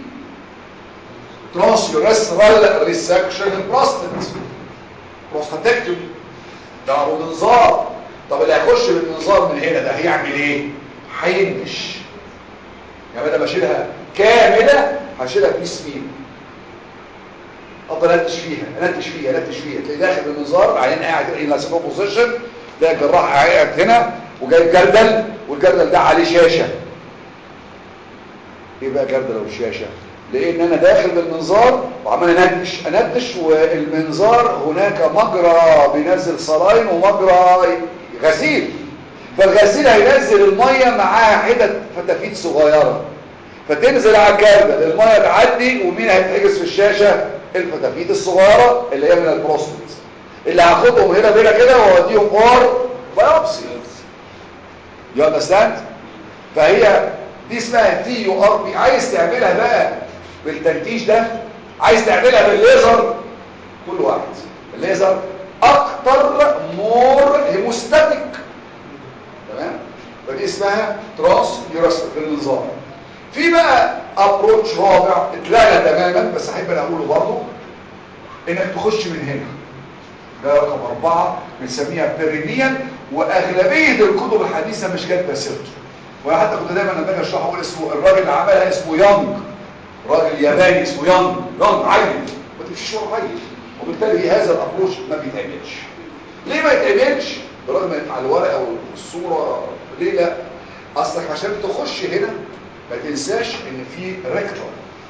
ترانسيوريثرال ريسكشن البروستات بروستاتكتومي ده منظار طب اللي هيخش بالمنظار من هنا ده هيعمل ايه هينبش يعني بدل ما اشيلها كامله هشيلها بيس مين افضل انتش فيها انتش فيها انتش فيها تلاقي داخل بالمنظار بعدين قاعد ان سيبو بوزيشن تلاقي الجراح قاعد هنا وجايب جردل والجردل ده عليه شاشه ايه بقى جردل والشاشه لان انا داخل بالمنظار وعمال انتش انتش والمنظار هناك مجرى بينزل صلاين ومجرى غسيل فالغسيل هينزل الميه معاها حتت فتافيت صغيره فتنزل على الجردل الميه تعدي ومين هيتحجز في الشاشه الفتافيت الصغيره اللي هي من البروستات اللي هاخدهم هنا بينا كده واوديهم فور بايوبسي يو اندرستاند فهي دي اسمها تي يو ار بي عايز تعملها بقى بالتنتيج ده عايز تعملها بالليزر كل واحد الليزر اكتر مور هيموستاتيك تمام فدي اسمها تراس يورستر بالنظام في بقى ابروتش رابع اتلغى تماما بس احب انا اقوله برضه انك تخش من هنا ده رقم أربعة بنسميها بيرينيان وأغلبية الكتب الحديثة مش كاتبه سيرته وأنا حتى كنت دايما لما باجي اشرحه اقول اسمه الراجل اللي عملها اسمه يانج راجل ياباني اسمه يانج يانج عيل ما تمشيش ورا عيل وبالتالي هذا الابروش ما بيتعملش ليه ما يتعملش برغم ان على الورقه والصوره ليه لا اصلك عشان تخش هنا ما تنساش ان في ريكتور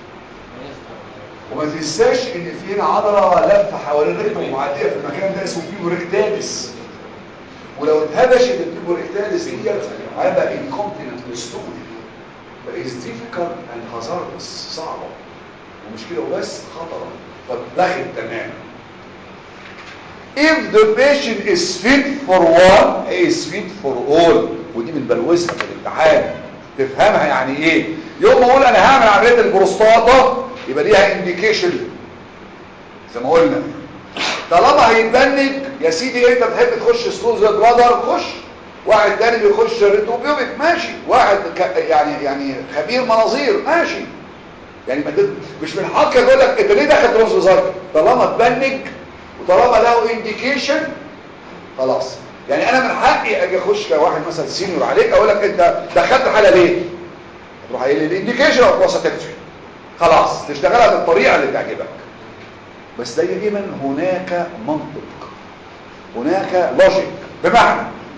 وما تنساش ان في هنا عضله لفه حوالين الركبه ومعديه في المكان ده اسمه فيبوريكتاليس ولو اتهبشت الفيبوريكتاليس دي هيبقى انكومبتنت للستول is difficult and hazardous صعبه ومش كده وبس خطره فاتلغت تماما if the patient is fit for one he is fit for all ودي من بلوزها في الامتحان تفهمها يعني ايه يوم ما اقول انا هعمل عمليه البروستاتا يبقى ليها انديكيشن زي ما قلنا طالما هيتبنج يا سيدي انت بتحب تخش ستولز برادر خش واحد تاني بيخش ريتوبيوميك ماشي واحد ك... يعني يعني خبير مناظير ماشي يعني ما تد... مش من حقك اقول لك انت ليه داخل ترانس فيزايكل طالما اتبنج وطالما له انديكيشن خلاص يعني انا من حقي اجي اخش كواحد مثلا سينيور عليك اقول لك انت دخلت الحاله ليه تروح قايل لي الانديكيشن اوف بروستاتكتري خلاص تشتغلها بالطريقه اللي تعجبك بس دايما هناك منطق هناك لوجيك بمعنى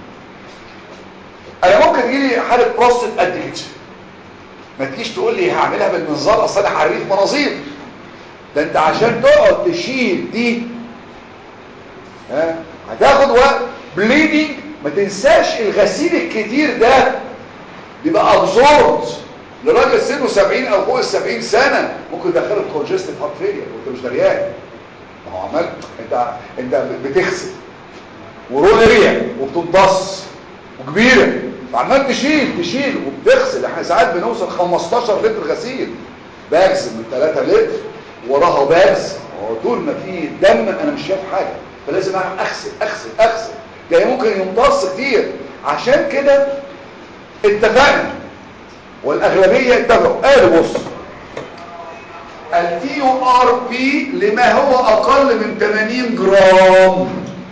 انا ممكن تجيلي حاله بروستات قد كده ما تجيش تقول لي هعملها بالمنظار اصل انا حريف مناظير ده انت عشان تقعد تشيل دي ها هتاخد وقت بليدنج ما تنساش الغسيل الكتير ده بيبقى ابزورد لراجل سنه 70 او فوق ال 70 سنه ممكن يدخله كونجستيف هارت فيلير وانت مش دريان ما هو عملت انت انت بتغسل ورولريا وبتمتص وكبيره فعمال تشيل تشيل وبتغسل احنا ساعات بنوصل 15 لتر غسيل باجز من 3 لتر وراها باجز طول ما في دم انا مش شايف حاجه فلازم اعمل اغسل اغسل اغسل يعني ممكن يمتص كتير عشان كده اتفقنا والاغلبيه اتفقوا قالوا بص التي يو ار بي لما هو اقل من 80 جرام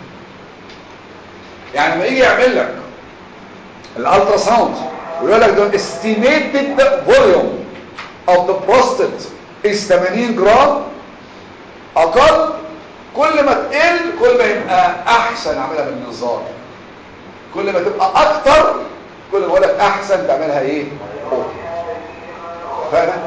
يعني لما يجي يعمل لك الالترا ساوند ويقول لك ده estimated volume of the prostate is 80 جرام اقل كل ما تقل كل ما يبقى احسن اعملها بالمنظار كل ما تبقى اكتر كل ما اقول لك احسن تعملها ايه فاهم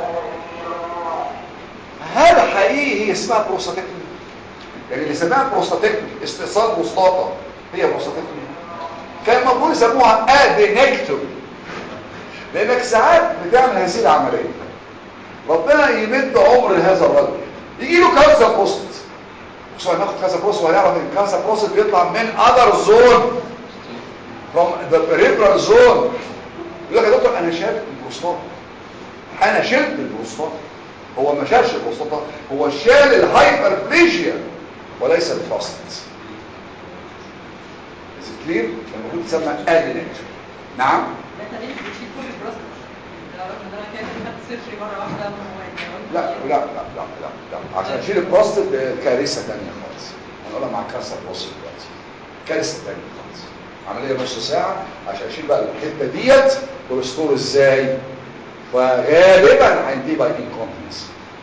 هذا حقيقي هي اسمها بروستاتكتومي يعني اللي اسمها بروستاتكتومي استئصال بروستاتا هي بروستاتكتومي كان المفروض يسموها ادينكتومي لانك ساعات بتعمل هذه العمليه ربنا يمد عمر هذا الرجل يجي له كانسر بروستات بصوا هناخد كانسر بروستات وهنعرف ان الكانسر بروستات بيطلع من اذر زون from the peripheral zone يقول لك يا دكتور انا شلت البروستات انا شلت البروستات هو ما شالش البروستات هو شال الهايبربليجيا وليس البروستات is it clear المفروض تسمى ادينكت نعم انت ليه بتشيل كل البروستات ده رغم ان انا كده خدت سيرجري مره واحده هو يعني لا لا لا لا لا, لا. عشان اشيل البروستات ده كارثه ثانيه خالص هنقولها مع كانسر بروستات دلوقتي كارثه ثانيه خالص عمليه نص ساعه عشان اشيل بقى الحته ديت كوليسترول ازاي فغالبا هينتهي باي انكونفدنس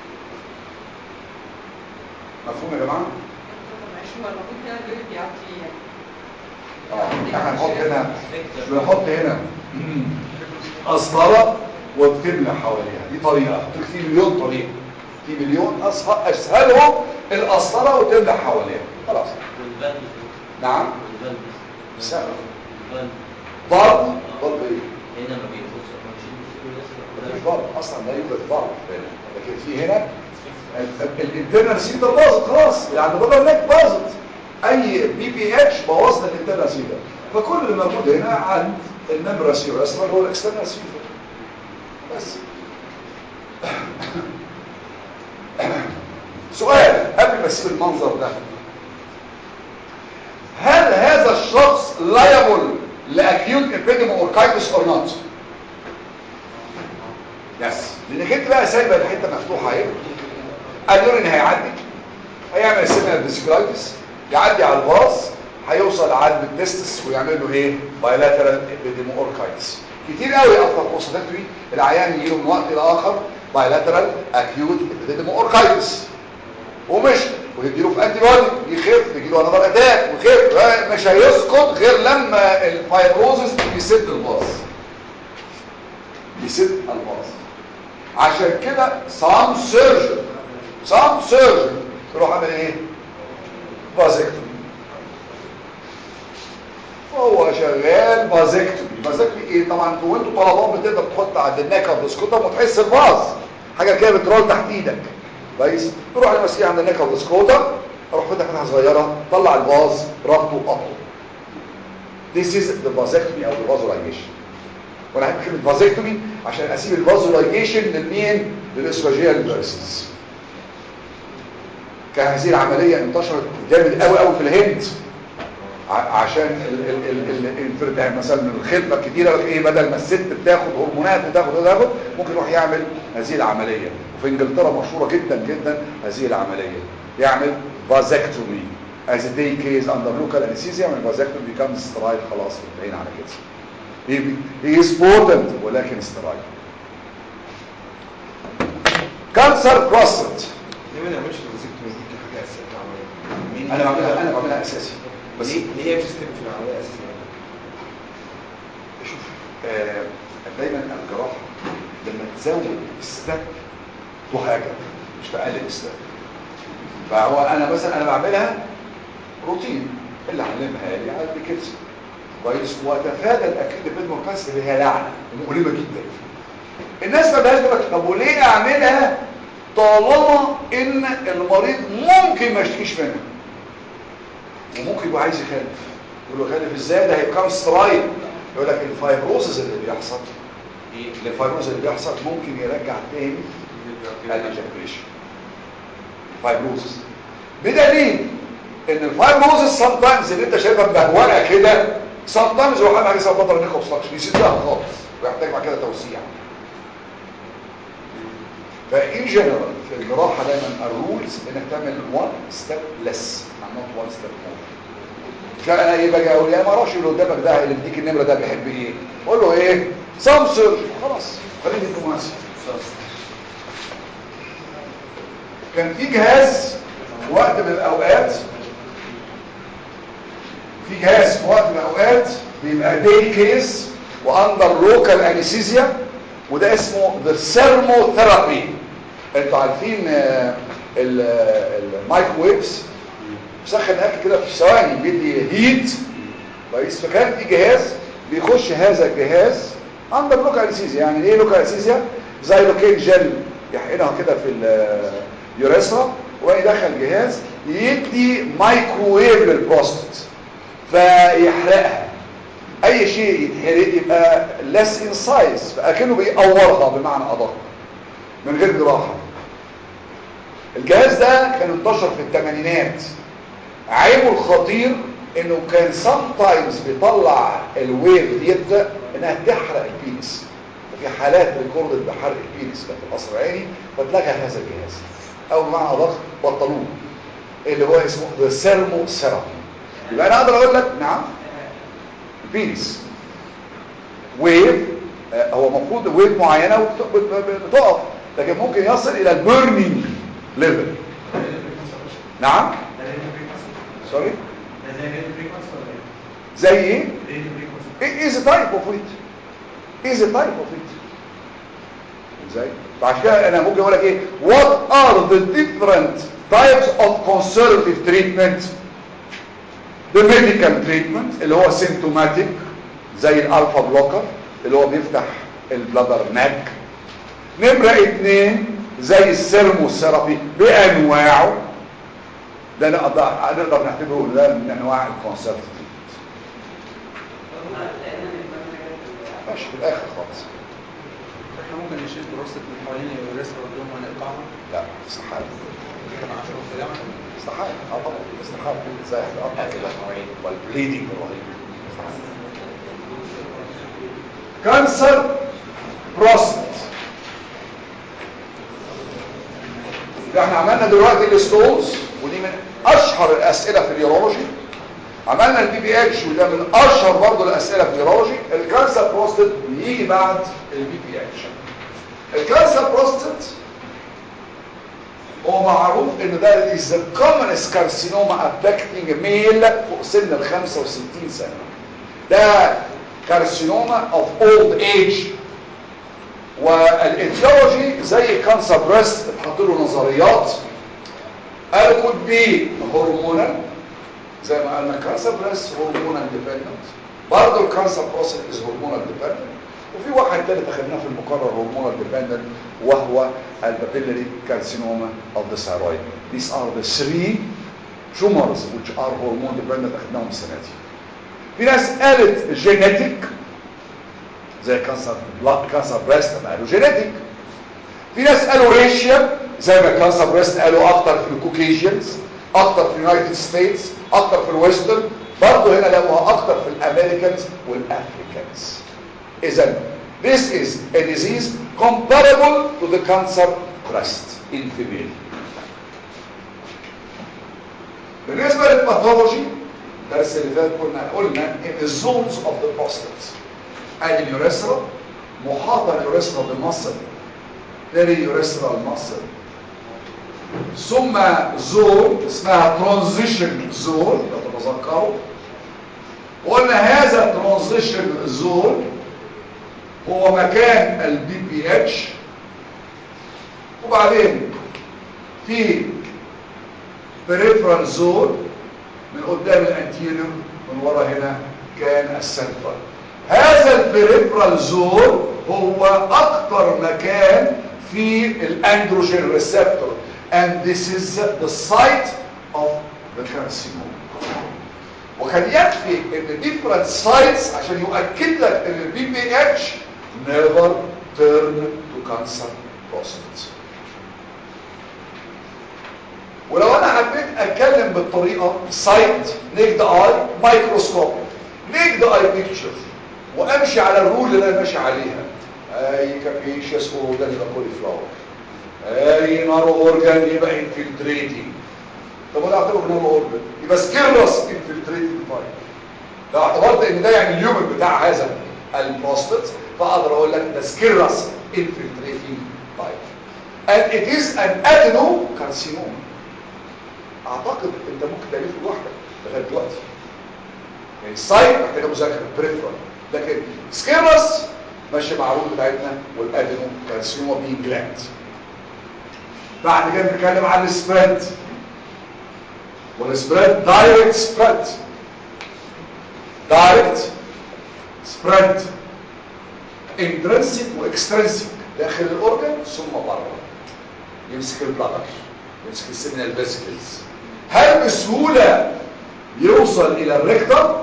مفهوم يا جماعه معلش هو المفروض كده البيبي بيعدي يعني اه احنا هنحط هنا بنحط هنا قسطره وبتملى حواليها دي طريقه قلت لك في مليون طريقه في مليون اسهل اسهلهم القسطره وتملى حواليها خلاص والبلد نعم والبلد سهل البلد ضرب ضرب ايه هنا ما بيبص ما مفيش بيشيلش ضرب اصلا لا يوجد ضرب هنا لكن في هنا الانترنال سيدا باظت خلاص يعني بدل هناك باظت اي بي بي اتش بوظنا الانترنال سيدا فكل اللي موجود هنا عند النمره سيرو اصلا هو الاكسترنال سيدا بس سؤال قبل ما اسيب المنظر ده هل هذا الشخص liable لاكيوت epidemiocarditis or not يس لانك انت بقى سايبه الحته مفتوحه اهي اليورين هيعدي هيعمل سيمينال فيسيكولايتس يعدي على الباص هيوصل عند التستس ويعمل له ايه بايلاترال ابيديموركايتس كتير قوي افتر بوستاتري العيان يجي له من وقت لاخر بايلاترال اكيوت ابيديموركايتس ومش وتديله في انتي بودي يخف يجي له انذر اتاك ويخف مش هيسقط غير لما الفايبروزس يسد الباص يسد الباص عشان كده سام سيرجن سام سيرجن يروح عامل ايه فازكتومي هو شغال فازكتومي فازكتومي ايه طبعا وانتوا طلبات بتقدر تحط عند النكه بالسكوتر وتحس الباص حاجه كده بترول تحت ايدك كويس تروح لمسكيه عند النكه بالسكوتر اروح فتح فتحه صغيره طلع الباص ربطه وقطه This is the vasectomy او the vasoligation وانا هحب كلمه فازكتومي عشان اسيب الفازولايجيشن للمين للاسوفاجيال فيرسز كان هذه العمليه انتشرت جامد قوي قوي في الهند ع- عشان ال- ال- ال- ال- الانفردام مثلا الخدمه الكتيره ايه بدل ما الست بتاخد هرمونات وتاخد وتاخد ممكن يروح يعمل هذه العمليه وفي انجلترا مشهوره جدا جدا هذه العمليه يعمل فازكتومي as a day case under local anesthesia when vasectomy becomes sterile خلاص انتهينا على كده he, he is potent ولكن sterile كانسر بروستات ليه ما نعملش الفازكتومي دي كحاجه اساسيه في العمليه؟ انا بعملها انا بعملها اساسي بس ليه ليه هي مش ستيب في العمليه اساسيه؟ شوف آه دايما الجراحه لما تزود الستep تهاجم مش تقلل الستep فهو انا مثلا انا بعملها روتين اللي علمها لي على كده كويس واتفادى الاكيد بالمركز اللي هي لعنه مؤلمه جدا الناس ما بقاش تقول طب وليه اعملها طالما ان المريض ممكن ما يشتكيش منها وممكن يبقى عايز يخلف يقول له خلف ازاي ده هيبقى سترايل يقول لك الفايبروزز اللي بيحصل الفايبروز اللي بيحصل ممكن يرجع تاني الاجاكوليشن فايبروزز بدليل ان الفايبروزز سام تايمز اللي انت شايفها مبهوله كده سام تايمز هو حاجه اسمها بطل نيك اوبستراكشن يسدها خالص ويحتاج بعد كده توسيع فان جنرال في الجراحه دايما الرولز انك تعمل 1 ستيب ليس not 1 ستيب مور عشان انا ايه باجي اقول يا ما اعرفش اللي قدامك ده اللي مديك النمره ده بيحب ايه قول له ايه سامسونج خلاص خليني دبلوماسي كان في جهاز في وقت من الاوقات في جهاز في وقت من الاوقات بيبقى دي كيس واندر لوكال انستيزيا وده اسمه ذا ثيرموثيرابي انتوا عارفين آه، ال- آه، المايكروويفز سخن الاكل كده في ثواني بيدي هيت كويس فكان في جهاز بيخش هذا الجهاز اندر لوكال انستيزيا يعني ايه لوكال انستيزيا زي لوكين جل يحقنها كده في اليوريثرا ويدخل جهاز يدي مايكروويف للبروستات فيحرقها اي شيء يتحرق يبقى less in size فاكنه بيقورها بمعنى ادق من غير جراحه الجهاز ده كان انتشر في الثمانينات عيبه الخطير انه كان sometimes بيطلع الويف ديت انها تحرق البينس ففي حالات ريكوردد بحرق البينس كان في القصر العيني فاتلغى هذا الجهاز او بمعنى ادق بطلوه اللي هو اسمه ذا سيرمو سيرابي يبقى انا اقدر اقول لك نعم البينس ويف آه، هو المفروض ويف معينه وبت- بت- بت- بتقف لكن ممكن يصل الى البيرنينج ليفل نعم سوري زي ايه is a type of it is a type of it ازاي فعشان كده انا ممكن اقول لك ايه what are the different types of conservative treatment the medical treatment اللي هو symptomatic زي الالفا بلوكر اللي هو بيفتح البلادر ناك نمرة اتنين زي السيرموثيرابي بانواعه ده نقدر نقدر نعتبره ده من انواع الكونسرفتيف ماشي في الاخر خالص احنا ممكن نشيل بروستة من حوالين اليوريثرا والدم ونقطعها لا استحاله كما عشان في الجامعة استحاله اه طبعا استحاله ازاي هتقطع كده والبليدنج رهيب كانسر بروستات ده احنا عملنا دلوقتي الستولز ودي من اشهر الاسئله في اليورولوجي عملنا البي بي اتش وده من اشهر برضه الاسئله في اليورولوجي الكانسر بروستات بيجي بعد البي بي اتش الكانسر بروستات هو معروف ان ده is the commonest carcinoma affecting male فوق سن ال 65 سنه ده كارسينوما of old age والاتيولوجي زي كانسر بريست اتحط له نظريات قالوا could be hormonal زي ما قلنا كانسر بريست هرمونال ديبندنت برضه الكانسر بروستات از هرمونال ديبندنت وفي واحد تالت اخذناه في المقرر هرمونال ديبندنت وهو البابيلاري كارسينوما of the thyroid these are the three tumors which are hormone dependent اخذناهم السنه دي في ناس قالت جينيتيك زي كانسر بلاك كانسر بريست قالوا جينيتيك في ناس قالوا ريشيال زي ما كانسر بريست قالوا اكتر في الكوكيجيانز اكتر في اليونايتد ستيتس اكتر في الويسترن برضه هنا لقوها اكتر في الامريكانز والافريكانز اذا this is a disease comparable to the cancer breast in female بالنسبه للباثولوجي الدرس اللي فات كنا قلنا ان الزونز اوف ذا بروستات ادي اليوريثرا محاطه اليوريثرا بمصل بيري يوريثرال مصل ثم زون اسمها ترانزيشن زون لو تتذكروا وقلنا هذا الترانزيشن زون هو مكان البي بي اتش وبعدين في بريفرال زون من قدام الانتيريور من ورا هنا كان السنترال هذا البريفرال زون هو اكتر مكان في الاندروجين ريسبتور and this is the site of the carcinoma وكان يكفي ان different sites عشان يؤكد لك ان البي بي اتش never turn to cancer prostate ولو انا حبيت اتكلم بالطريقه سايت نيكد اي مايكروسكوب نيكد اي بيكتشر وامشي على الرول اللي انا ماشي عليها اي كابيشيس اورجان يبقى كولي فلاور اي نارو اورجان يبقى انفلتريتنج طب ولا اعتبر نارو اورجان يبقى سكيرلس انفلتريتنج تايب لو اعتبرت ان ده يعني اليومن بتاع هذا البروستات فاقدر اقول لك ده سكيرلس انفلتريتنج تايب and it is an adenocarcinoma اعتقد انت ممكن تعرفه لوحدك لغايه دلوقتي يعني السايت محتاجه مذاكره بريفرال لكن سكيرس ماشي مع الرول بتاعتنا والادينو كارسينوما بين جلاند بعد كده بنتكلم عن السبريد والسبريد دايركت سبريد دايركت سبريد انترنسيك واكسترنسيك داخل الاورجن ثم بره يمسك البلادر يمسك السيمينال فيسكلز هل بسهولة يوصل الى الريكتر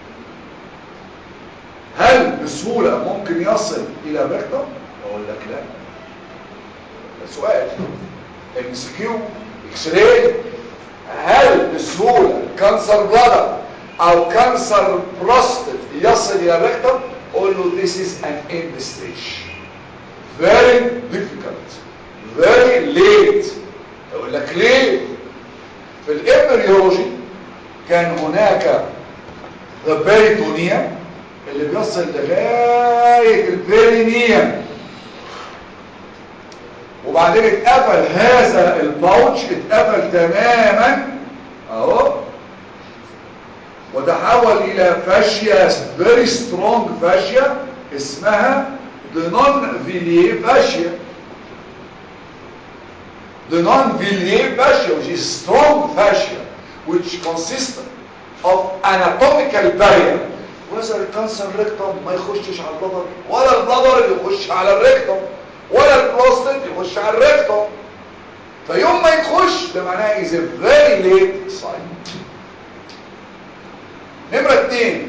هل بسهولة ممكن يصل الى الريكتر اقول لك لا ده سؤال ام سي كيو اكس راي هل بسهولة كانسر بلادر او كانسر بروستات يصل الى الريكتر اقول له this is an end stage very difficult very late اقول لك ليه في الامبريولوجي كان هناك البيريتونيا اللي بيصل لغايه البيرينيوم وبعدين اتقفل هذا الباوتش اتقفل تماما اهو وتحول الى فاشيا فيري سترونج فاشيا اسمها دينون فيليه فاشيا the non-villier fascia which is strong fascia which consists of anatomical barrier وإذا الكانسر ريكتوم ما يخشش على البلدر ولا البلدر يخش على الريكتوم ولا البروستات يخش على الريكتوم فيوم ما يخش ده معناه is a very late sign نمرة اتنين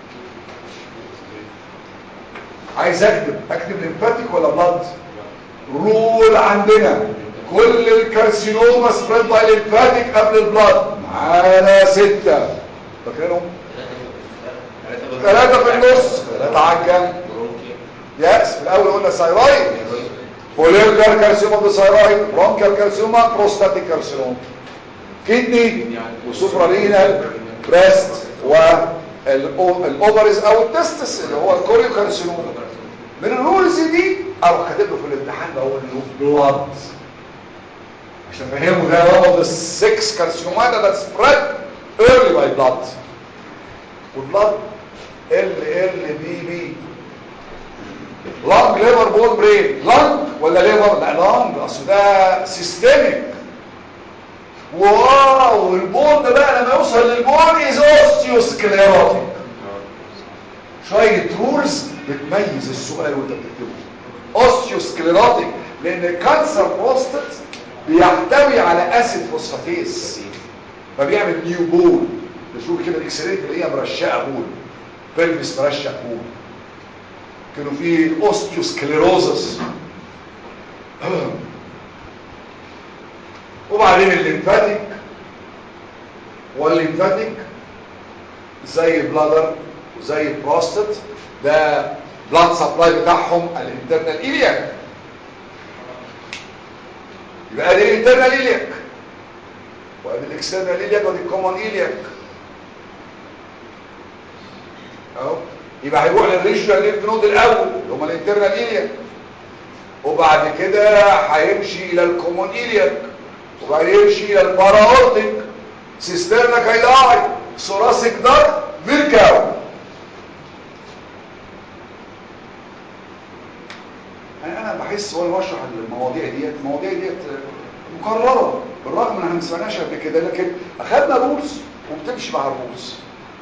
عايز اكتب اكتب ليمفاتيك ولا بلاد رول عندنا كل الكارسينوما سبريد باي ليمفاتيك قبل البلاد معانا ستة فاكرينهم ثلاثة في النص ثلاثة على الجنب يس في الاول قلنا سايرويد فوليركار كارسيوما بسايرويد برونكال كارسيوما بروستاتيك كارسيوما كدني وسوبرالينال بريست والاوفرز او التستس اللي هو الكوريو كارسيوما من الرولز دي اروح كاتب له في الامتحان بقول له بلاد عشان افهمه ده one of the six carcinoma that spread early by blood والبلاد ال ال بي بي لانج ليفر بون برين لانج ولا ليفر لا لانج اصل ده سيستميك واو البون ده بقى لما يوصل للبون از اوستيوسكليروتيك شويه رولز بتميز السؤال وانت بتكتبه اوستيوسكليروتيك لان الكانسر بروستات بيحتوي على اسيد فوسفاتيز فبيعمل نيو بول بشوف كده الاكس راي تلاقيها مرشقه بول بلفس مرشق بول كانوا في اوستيوسكليروزس وبعدين الليمفاتيك والليمفاتيك زي البلادر وزي البروستات ده بلاد سبلاي بتاعهم الانترنال ايلياك يبقى ادي الانترنال ايلياك وادي الاكسترنال ايلياك وادي الكومن ايلياك اهو يبقى هيروح للريجنال ليمف نود الاول اللي هم الانترنال ايلياك وبعد كده هيمشي الى الكومون ايلياك وبعدين يمشي الى الباراورتيك سيسترنا كايلاي ثوراسيك دار فيركاو يعني انا بحس وانا بشرح المواضيع ديت المواضيع ديت مكرره بالرغم ان احنا ما سمعناش قبل كده لكن اخذنا رولز وبتمشي مع الرولز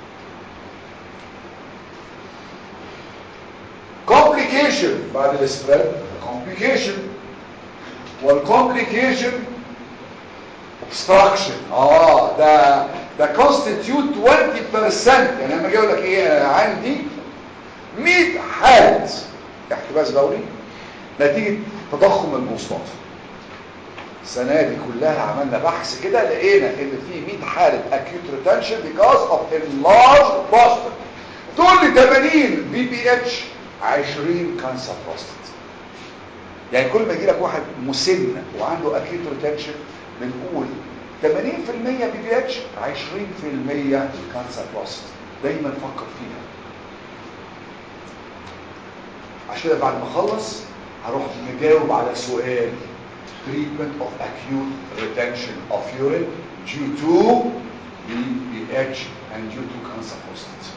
complication بعد السبريد complication والcomplication obstruction اه ده ده constitute 20% يعني لما اجي اقول لك ايه عندي 100 حالة احتباس دوري نتيجة تضخم المواصلات السنة دي كلها عملنا بحث كده لقينا ان في 100 حالة acute retention because of enlarged prostate تقول لي 80 بي بي اتش 20 كانسر بروستات يعني كل ما يجي لك واحد مسن وعنده اكيوت ريتنشن بنقول 80% بي بي اتش 20% كانسر بروستات دايما فكر فيها عشان كده بعد ما اخلص هروح نجاوب على سؤال treatment of acute retention of urine due to BPH and due to cancer prostate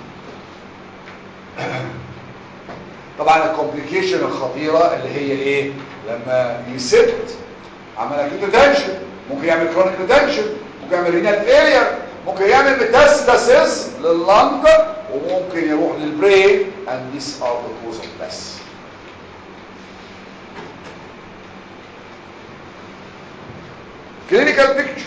طبعا الكومبليكيشن الخطيرة اللي هي ايه لما يسد عمل اكيوت ريتنشن ممكن يعمل كرونيك ريتنشن ممكن يعمل رينال فيلير ممكن يعمل ميتاستاسيس لللنج وممكن يروح للبرين and these are the cause of death clinical picture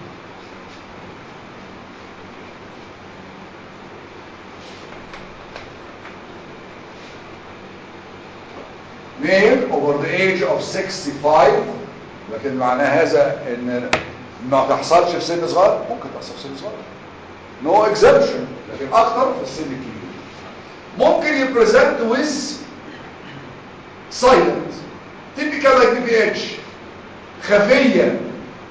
male over the age of 65 لكن معنى هذا ان ما تحصلش في سن صغير ممكن تحصل في سن صغير no exemption لكن اكتر في السن الكبير ممكن يبريزنت with silent typical like BPH خفية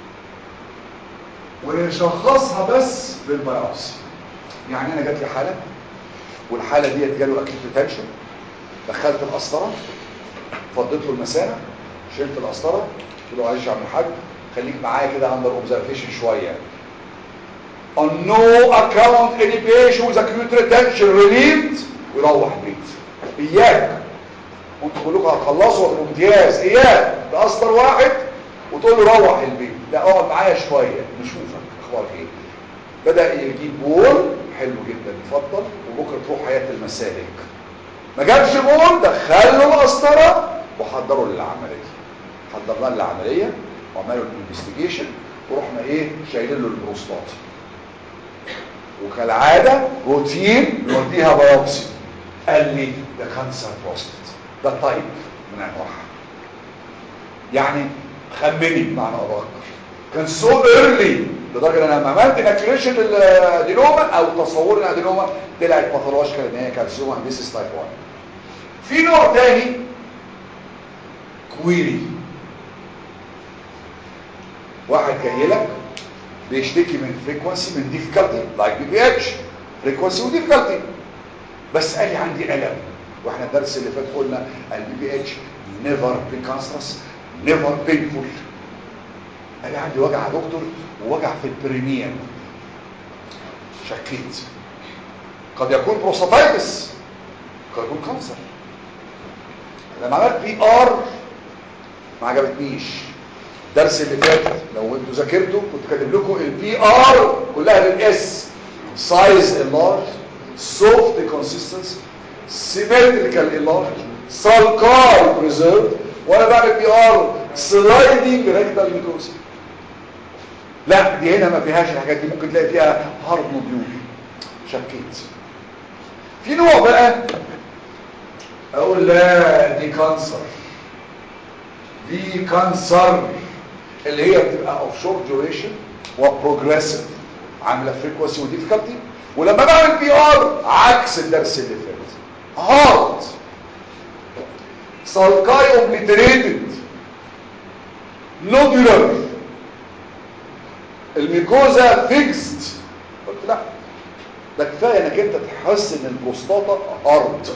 ونشخصها بس بالبيوبسي يعني انا جات لي حالة والحالة ديت جاله اكيد ريتنشن دخلت القسطره فضيت له المثانه شلت القسطره قلت له معلش يا عم الحاج خليك معايا كده اندر اوبزرفيشن شويه on no account any patient with acute retention relieved ويروح البيت اياك انتوا كلكم هتخلصوا وتبقوا امتياز اياك ده قسطر واحد وتقول له روح البيت لا اقعد معايا شويه نشوفك اخبارك ايه بدا يجيب بول حلو جدا اتفضل وبكره تروح حياه المسالك ما جابش بول دخله القسطره وحضره للعمليه حضرنا له العمليه وعملوا الانفستيجيشن ورحنا ايه شايلين له البروستات وكالعاده روتين نوديها بايوبسي قال لي ده كانسر بروستات ده تايب من انواعها يعني خمني بمعنى ادق كان سو ايرلي لدرجه ان انا لما عملت اكليشن الادينوما او تصور الادينوما طلعت باثولوجيكال ان هي كارسيوما ذيس تايب 1 في نوع تاني كويري واحد جاي لك بيشتكي من فريكوانسي من ديفيكالتي لايك بي بي اتش فريكوانسي وديفيكالتي بس قال لي عندي الم واحنا الدرس اللي فات قلنا البي بي اتش نيفر بريكانسرس نيفر بينفول قال لي عندي وجع يا دكتور ووجع في البريمير شكيت قد يكون بروستاتايتس قد يكون كانسر لما عملت بي ار ما عجبتنيش الدرس اللي فات لو انتوا ذاكرتوا كنت كاتب لكم البي ار كلها بالاس سايز اللارج سوفت كونسيستنسي سيمتريكال اللارج سالكاي بريزيرف وانا بعمل بي ار سلايدنج ريكتال ميكوسي لا دي هنا ما فيهاش الحاجات دي ممكن تلاقي فيها هارد نوديول شكيت في نوع بقى اقول لا دي كانسر دي كانسر اللي هي بتبقى اوف شورت ديوريشن وبروجريسيف عامله فريكوانسي وديفيكالتي ولما بعمل بي ار عكس الدرس اللي فات هارد سالكاي اوبليتريتد نودولار الميكوزا فيكسد قلت لا ده كفايه انك انت تحس ان البروستاتا ارض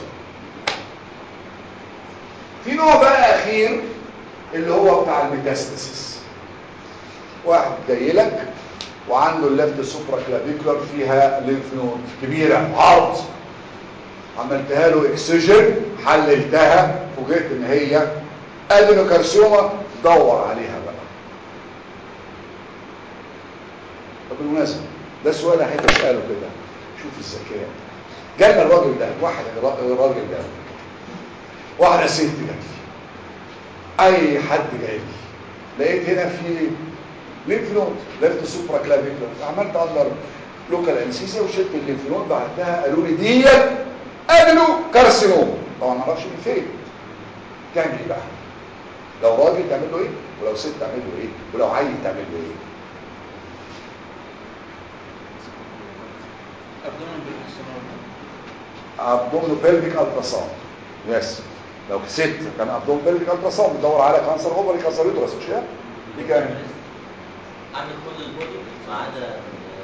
في نوع بقى اخير اللي هو بتاع الميتاستاسيس واحد جاي لك وعنده الليفت سوبرا كلافيكولار فيها لينف نود كبيره عرض عملتها له اكسجين حللتها فوجئت ان هي ادينوكارسيوما دور عليها بقى طب بالمناسبه ده سؤال احب اساله كده شوف الذكاء جالنا الراجل ده واحد الراجل ده واحده ست جات لي اي حد جاي لي لقيت هنا في لينف نود ليفت سوبرا كلافيكولار عملت اندر لوكال انسيزيا وشلت اللينف نود بعدها قالوا لي ديت ادلو كارسينوم طبعا ما اعرفش من فين تعمل ايه بقى لو راجل تعمل له ايه ولو ست تعمل له ايه ولو عيل تعمل له ايه ابدومينو بيلفيك التراساوند يس لو ست كان ابدومينو بيلفيك التراساوند بتدور على كانسر اوفري كانسر يوترس مش كده دي كان عامل كل البودي ما عدا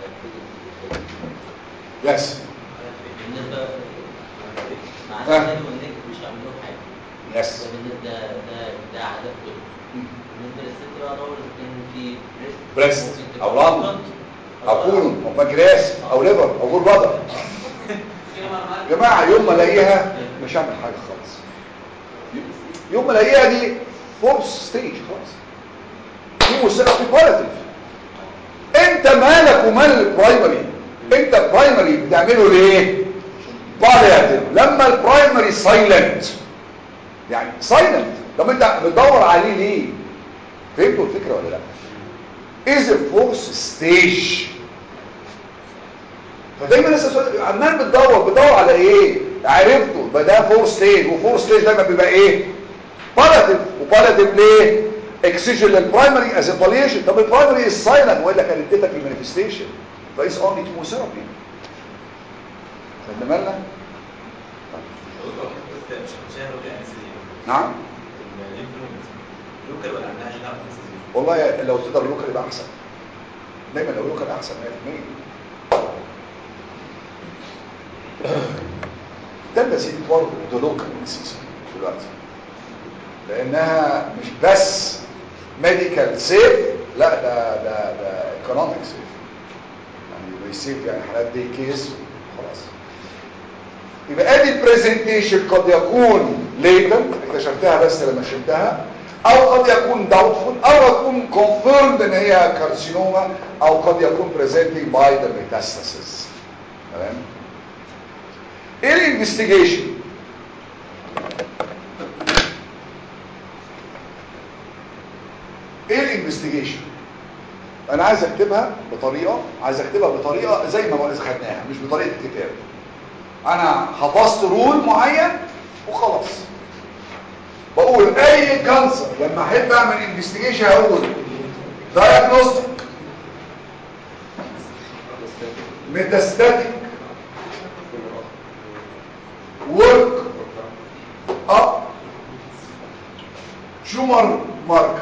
يس بالنسبه ما آه. عدا الرجل والنك مش هعمل لهم حاجه يس ده بالنسبه ده ده ده عادات كله بالنسبه للست بقى دور اذا كان في بريست بريست ممكن تبقى او رام بلانت، او كولون او بنكرياس او ليفر او جول بلادر يا جماعه يوم ما الاقيها مش هعمل حاجه خالص يوم ما الاقيها دي فورس ستيج خلاص دي مسألة باليتيف انت مالك ومال البرايمري انت برايمري بتعمله ليه باليتيف لما البرايمري سايلنت يعني سايلنت طب انت بتدور عليه ليه فهمتوا الفكره ولا لا از فورس ستيج فدايما الناس تسأل- عمال بتدور بتدور على ايه عرفته يبقى ده فور ستيج وفور ستيج دايما بيبقى ايه بالاتيف وبالاتيف ليه اكسجين للبرايمري از باليشن طب البرايمري از سايلنت والا كان اديتك المانيفستيشن فايز اونلي كيموثيرابي خدنا بالنا نعم لوكال ولا عندها جنرال والله لو تقدر لوكال يبقى احسن دايما لو لوكال احسن 100% تندسي برضه ده لوكال انسيزن دلوقتي لانها مش بس ميديكال سيف لا ده ده ده ايكونوميك سيف يعني بيسيف يعني حالات دي كيس خلاص يبقى ادي البرزنتيشن قد يكون ليتن اكتشفتها بس لما شلتها او قد يكون doubtful او يكون confirmed ان هي كارسينوما او قد يكون presenting by the metastasis تمام ايه الانفستيجيشن ايه الانفستيجيشن انا عايز اكتبها بطريقه عايز اكتبها بطريقه زي ما خدناها مش بطريقه الكتاب انا حفظت رول معين وخلاص بقول اي كانسر لما احب اعمل انفستيجيشن هقول دايجنوستيك ميتاستاتيك ورك اب تيومر ماركر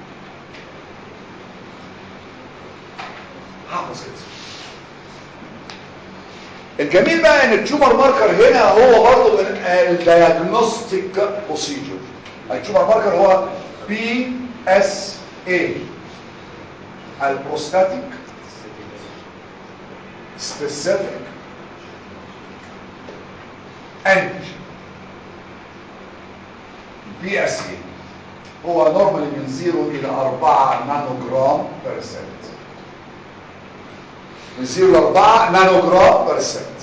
حافظ كده الجميل بقى ان التيومر ماركر هنا هو برضه الدياجنوستيك بروسيجر التيومر ماركر هو بي اس اي البروستاتيك سبيسيفيك انتيجين بي اس اي هو نورمالي من 0 الى 4 نانو جرام بير سنت من 0 ل 4 نانو جرام بير سنت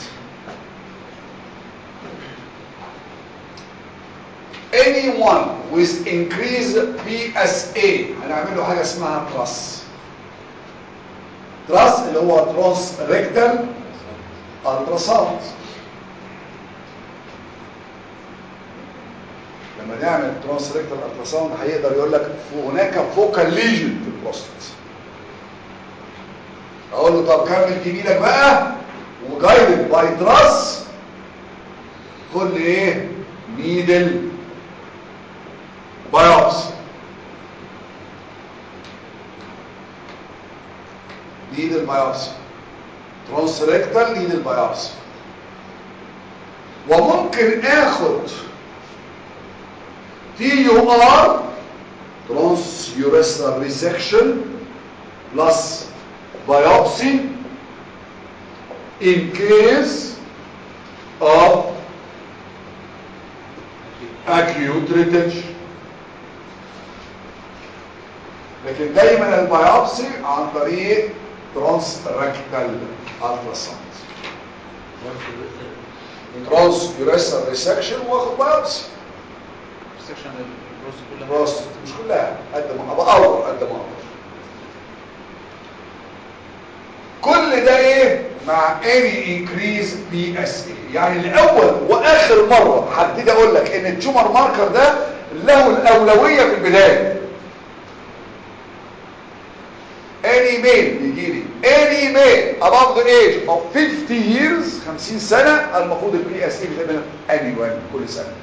anyone with increased PSA هنعمل له حاجه اسمها تراس تراس اللي هو ترانس ريكتال التراساوند لما نعمل ترانس ريكتال التراساوند هيقدر يقول لك هناك فوكال ليجن في البروستات اقول له طب كمل جميلك بقى وجايدد باي تراس خد لي ايه نيدل بايوبسي نيدل بايوبسي ترانس ريكتال نيدل بايوبسي وممكن اخد تي يو ار ترانس يوريستال ريسكشن بلس biopsy in case of acute retention لكن دايما البيوبسي عن طريق ترانس ريكتال التراساوند ترانس يوريسال ريسكشن واخد بايوبسي سكشن البروست كلها بروست مش كلها قد ما ابقى اقدر قد ما اقدر كل ده ايه مع any increase PSA يعني الاول واخر مرة هبتدي اقول لك ان التيومر ماركر ده له الاولوية في البداية any male بيجي لي any male above the age of 50 years 50 سنة المفروض البي اس اي بتعمل annual كل سنة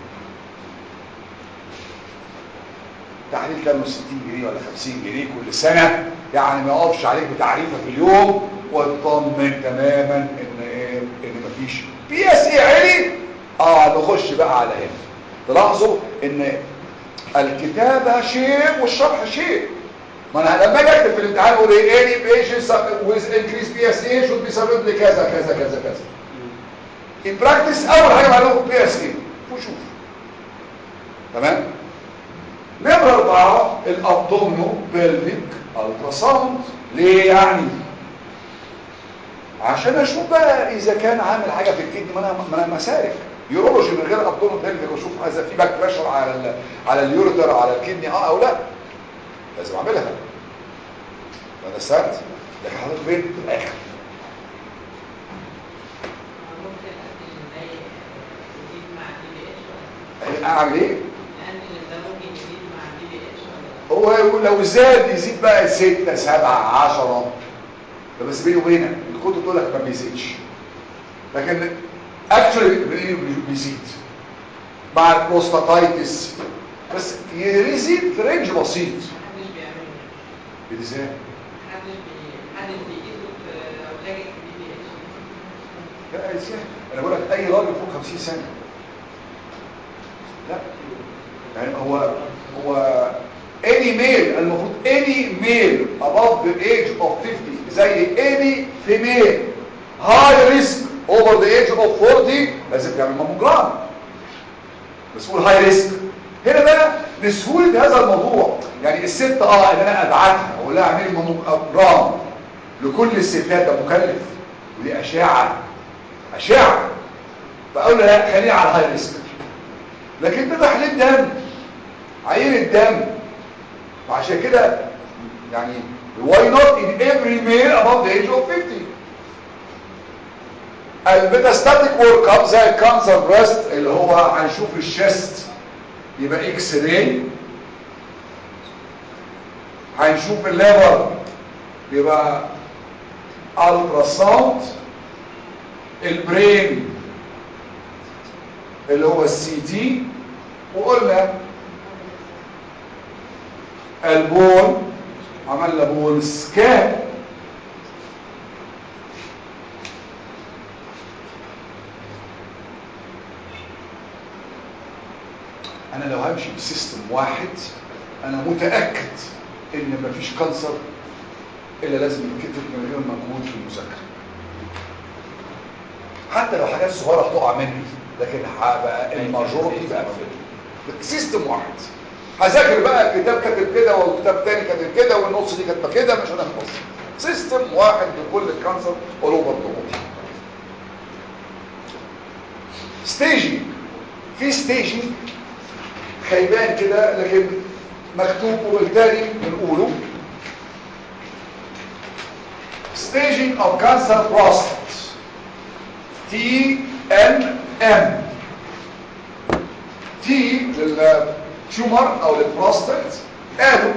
تحليل دم 60 جنيه ولا 50 جنيه كل سنة يعني ما يقفش عليك بتعريفة في اليوم واطمن تماما ان ايه ان مفيش بي اس اي عالي اه نخش بقى على هنا تلاحظوا ان الكتابة شيء والشرح شيء ما انا لما اجي اكتب في الامتحان اقول ايه any patient with increased PSA should be submitted لكذا كذا كذا كذا in practice اول حاجة معلومة بي اس اي وشوف تمام نمرة أربعة الأبدومنو بيلفيك التراساوند ليه يعني؟ عشان أشوف بقى إذا كان عامل حاجة في الكدني ما أنا ما أنا مسارك يورولوجي من غير أبدومنو بيلفيك وأشوف إذا في باك بريشر على ال على اليوريتر على الكدني أه أو لا لازم أعملها أنا سألت لكن حضرتك فين في الآخر ممكن أدي زي يزيد مع دي بي اتش ولا أعمل إيه؟ الأنتيجين ده ممكن يزيد مع دي بي اتش ولا هو يقول لو زاد يزيد بقى 6 7 10 ده بس بيني وبينك الكتب تقول لك ما بيزيدش لكن اكشولي بيزيد مع البروستاتايتس بس يزيد في رينج بسيط محدش بيعمله ازاي محدش بي محدش بيقيسه في علاج الدي بي اتش لا ازاي انا بقول لك اي راجل فوق 50 سنه لا يعني هو هو any male المفروض any male above the age of 50 زي any female high risk over the age of 40 لازم يعمل ماموجرام بس قول high risk هنا بقى لسهولة هذا الموضوع يعني الست اه ان انا ابعتها واقول لها اعملي ماموجرام لكل الستات ده مكلف ودي اشعه اشعه فاقول لها لا خليها على الهاي ريسك لكن ده تحليل دم عين الدم وعشان كده يعني why not in every male above the age of 50 الميتاستاتيك ورك اب زي الكانسر بريست اللي هو هنشوف الشيست يبقى اكس راي هنشوف الليفر يبقى الترا ساوند البرين اللي هو السي تي وقلنا البون عملنا بون سكان انا لو همشي بسيستم واحد انا متاكد ان مفيش كانسر الا لازم يتكتب من غير مجهود في المذاكره حتى لو حاجات صغيره هتقع مني لكن هبقى الماجورتي بقى في سيستم واحد هذاكر بقى الكتاب كاتب كده والكتاب تاني كاتب كده والنص دي كاتبه كده مش هنخلص سيستم واحد لكل الكانسر اول اوفر ذا ستيجنج في ستيجنج خيبان كده لكن مكتوب وبالتالي بنقوله staging of cancer prostate TNM T للتيومر او للبروستات قالوا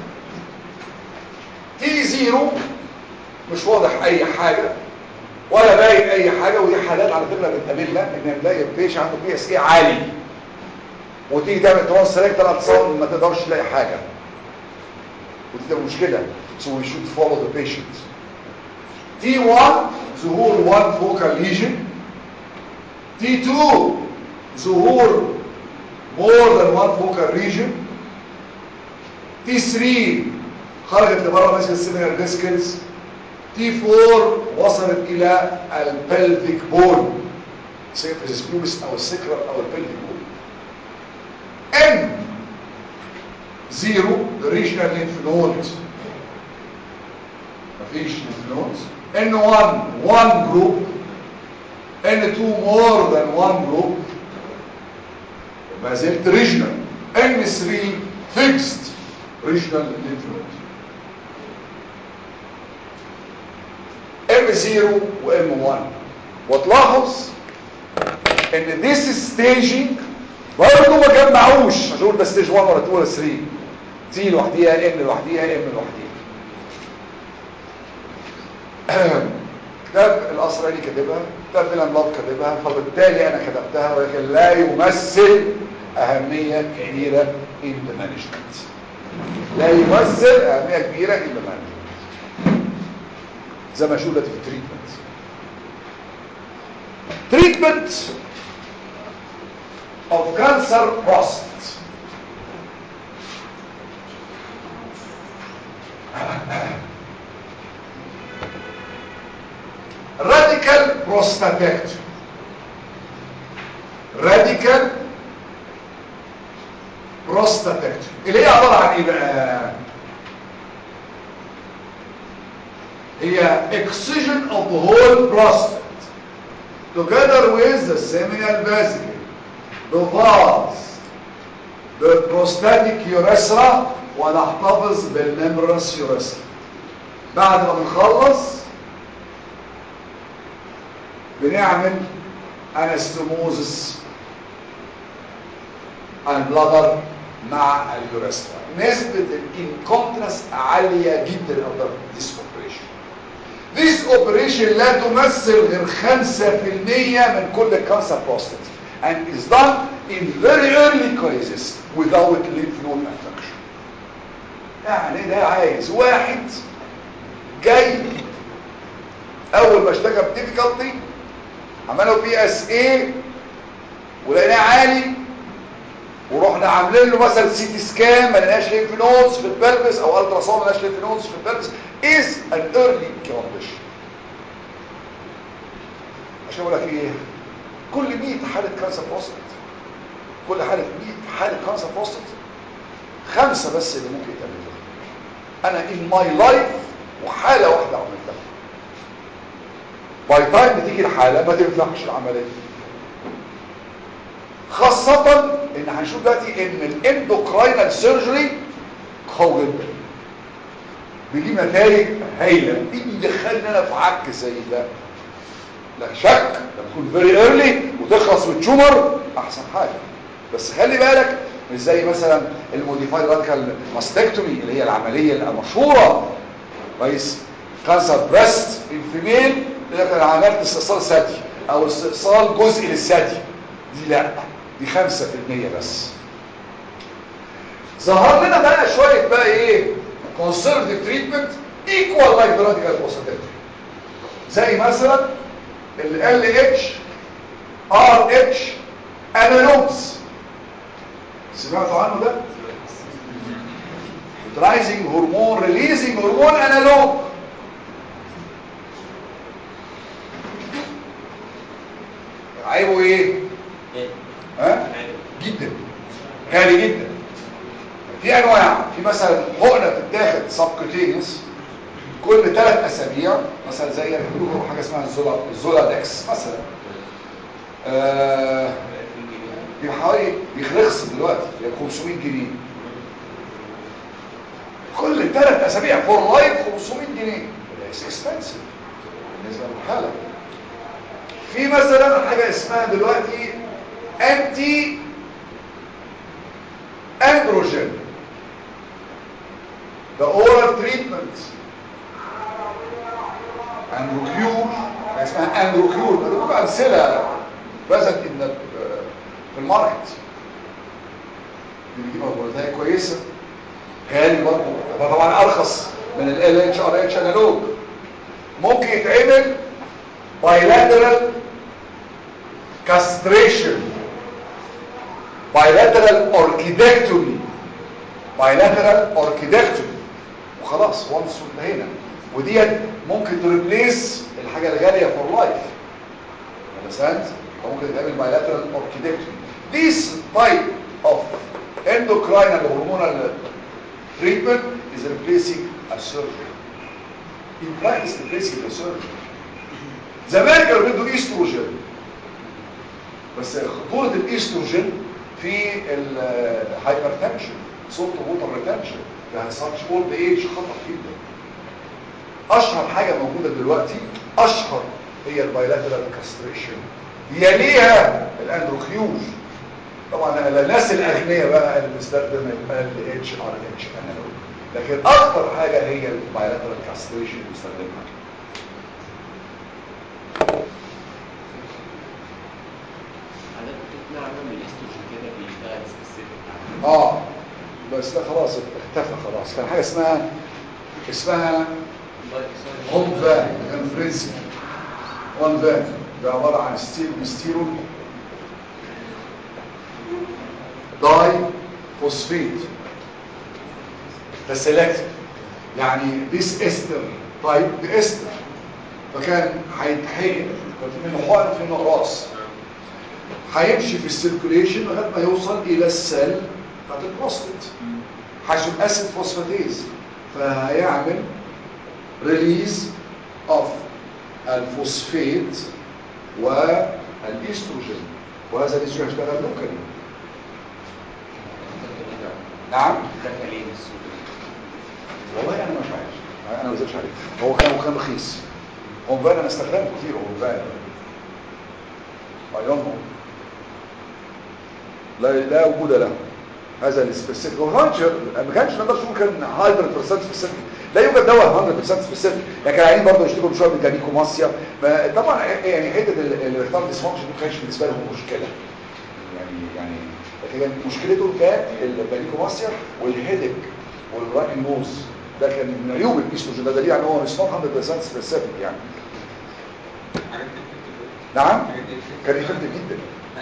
تي زيرو مش واضح اي حاجة ولا باين اي حاجة ودي حالات على فكرة بتقابلنا ان نلاقي البيش عنده بي اس اي عالي وتيجي تعمل ترانس سيلكت على اتصال ما تقدرش تلاقي حاجة ودي تبقى مشكلة so we should follow the patient T1 ظهور one focal lesion T2 ظهور more than one focal region T3 خرجت لبره ماسكه السيمينال فيسكلز T4 وصلت الى البلفيك بون سيفيس بيوبس او السكرال او البلفيك بون N 0 the regional lymph node مفيش lymph nodes N1 one group N2 more than one group ما زلت regional N3 fixed regional lymph node M0 و M1 وتلاحظ ان this staging برضه ما جمعوش مش هقول ده ستيج 1 ولا 2 ولا 3 تي لوحديها ام لوحديها ام لوحديها كتاب الاسرائيلي كاتبها كتاب ميلان لوف كاتبها فبالتالي انا كتبتها ولكن لا يمثل اهميه كبيره in the management لا يمثل اهميه كبيره in the management زي ما شو دلوقتي في التريتمنت تريتمنت of cancer prostate radical prostatectomy radical prostatectomy اللي هي عبارة عن ايه بقى هي excision of the whole prostate together with the seminal vesicle the vase the prostatic urethra ونحتفظ بالممبرس urethra بعد ما بنخلص بنعمل انستموزس البلادر مع اليوريثرا نسبة الانكونتنس عالية جدا under this operation this operation لا تمثل غير 5% من كل كانسر بروستات and is done in very early crisis without lymph node infection يعني ده عايز واحد جاي اول ما اشتكى بديفيكالتي عملوا بي اس اي ولقيناه عالي ورحنا عاملين له مثلا سي تي سكان ما لقيناش لينف نودز في البلبس او الترا ساوند ما لقيناش لينف نودز في البلبس از ان ايرلي كونديشن عشان اقول لك ايه كل 100 حاله كانسر بروستات كل حاله 100 حاله كانسر بروستات خمسة بس اللي ممكن يتعملوا انا in my life وحالة واحدة عملتها باي تايم بتيجي الحالة ما تنفعش العملية خاصة ان هنشوف دلوقتي ان الاندوكراينال سيرجري قوي جدا بيجيب نتائج هايلة ايه اللي يدخلني انا في عك زي ده لا شك لما تكون فيري ايرلي وتخلص من التيومر احسن حاجة بس خلي بالك مش زي مثلا الموديفايد راديكال ماستكتومي اللي هي العملية المشهورة كويس كانسر بريست الفيميل اللي كان عملت استئصال ثدي او استئصال جزء للثدي دي لا دي 5% بس ظهر لنا بقى شوية بقى ايه conservative treatment equal like the radical prostatectomy زي مثلا ال LH RH analogs سمعتوا عنه ده utilizing هرمون releasing هرمون analog عيبه ايه ها جدا غالي جدا في انواع في مثلا حقنه بتتاخد سبكوتينيوس كل ثلاث اسابيع مثلا زي بيقولوا حاجه اسمها الزولا الزولادكس مثلا آه دي حوالي بيخلص دلوقتي ب 500 جنيه كل ثلاث اسابيع فور لايف 500 جنيه اتس اكسبنسيف بالنسبه للحاله في مثلا حاجه اسمها دلوقتي انتي اندروجين the oral treatment اندروكيور اسمها اندروكيور بدون امثله بزت ان في الماركت دي بيجيب نتائج كويسه غالي برضه ده طبعا ارخص من ال اتش ار اتش انالوج ممكن يتعمل bilateral castration bilateral orchidectomy bilateral orchidectomy وخلاص وانس انتهينا وديت ممكن تريبليس الحاجه الغاليه فور لايف understand ممكن تعمل bilateral orchidectomy this type of endocrinal hormonal treatment is replacing a surgery in practice replacing the surgery زمان كانوا بيدوا ايستروجين بس خطوره الايستروجين في الهايبرتنشن صوت ووتر ريتنشن ده ساتش اولد ايج خطر جدا اشهر حاجه موجوده دلوقتي اشهر هي البايلاترال كاستريشن يليها الاندروكيوز طبعا الناس الاغنياء بقى اللي بتستخدم ال اتش ار اتش انالوج لكن اكتر حاجه هي البايلاترال كاستريشن بنستخدمها حضرتك بتقنع عنهم الاستروجين كده بيشتغل سبيسيفيك اه بس ده خلاص اختفى خلاص كان حاجه اسمها اسمها هوم فان كان فرنسي هوم فان ده عباره عن ستيل ستيرول داي فوسفيت ده سيلكتيف يعني ديس استر طيب دي استر فكان هيتحقن ففي منه حقن وفي منه اقراص هيمشي في السيركوليشن لغايه ما يوصل الى السيل بتاعت البروستات هيشوف اسيد فوسفاتيز فهيعمل ريليز اوف الفوسفيت والاستروجين وهذا الاستروجين يشتغل لوكالي نعم دخل ايه بالسوق والله انا مش عارف انا ما نزلتش عليه هو كان كان رخيص هو فعلا انا استخدمته كتير هو فعلا اي دونت لا لا وجود له هذا السبيسيفيك هو كانش ما كانش نقدر نقول كان 100% سبيسيفيك لا يوجد دواء 100% سبيسيفيك لكن العيانين برضه يشتكوا شويه من جانيكوماسيا ما- طبعا يعني حته الاختار ديسفانكشن ما كانش بالنسبه لهم مشكله يعني يعني لكن كان مشكلته كانت الجانيكوماسيا والهيدك والراكن نوز ده كان من عيوب الايستروجين ده دليل ان هو مش 100% سبيسيفيك يعني نعم كان افكتيف جدا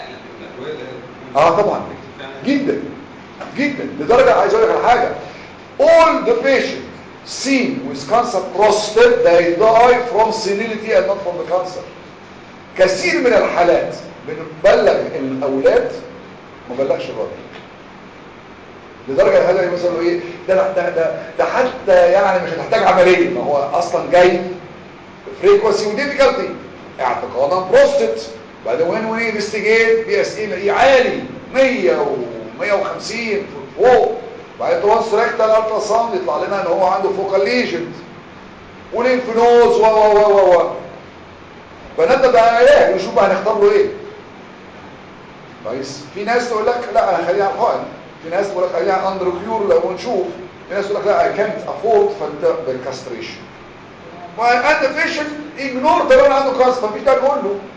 اه طبعا جدا جدا لدرجه عايز اقول لك على حاجه all the patients seen with cancer prostate they die from senility and not from the cancer كثير من الحالات بنبلغ الاولاد ما بلغش الراجل لدرجه هذا مثلا له ايه ده ده ده, ده حتى يعني مش هتحتاج عمليه ما هو اصلا جاي فريكونسي وديفيكالتي اعتقادا بروستات بعدين وين وين انفستيجيت بي اس اي عالي 100 و 150 فوق بعدين ترانس ريكتال الترا ساوند يطلع لنا ان هو عنده فوكال ليجن ولينف نودز و و و و فنبدا بقى علاج نشوف بقى هنختار له ايه كويس في ناس تقول لك لا انا خليها حقن في ناس تقول لك خليها اندر كيور لو نشوف في ناس تقول لك لا اي كانت افورد فانت بالكاستريشن وانت فيشن اجنور ده انا عنده كاست مفيش داعي نقول له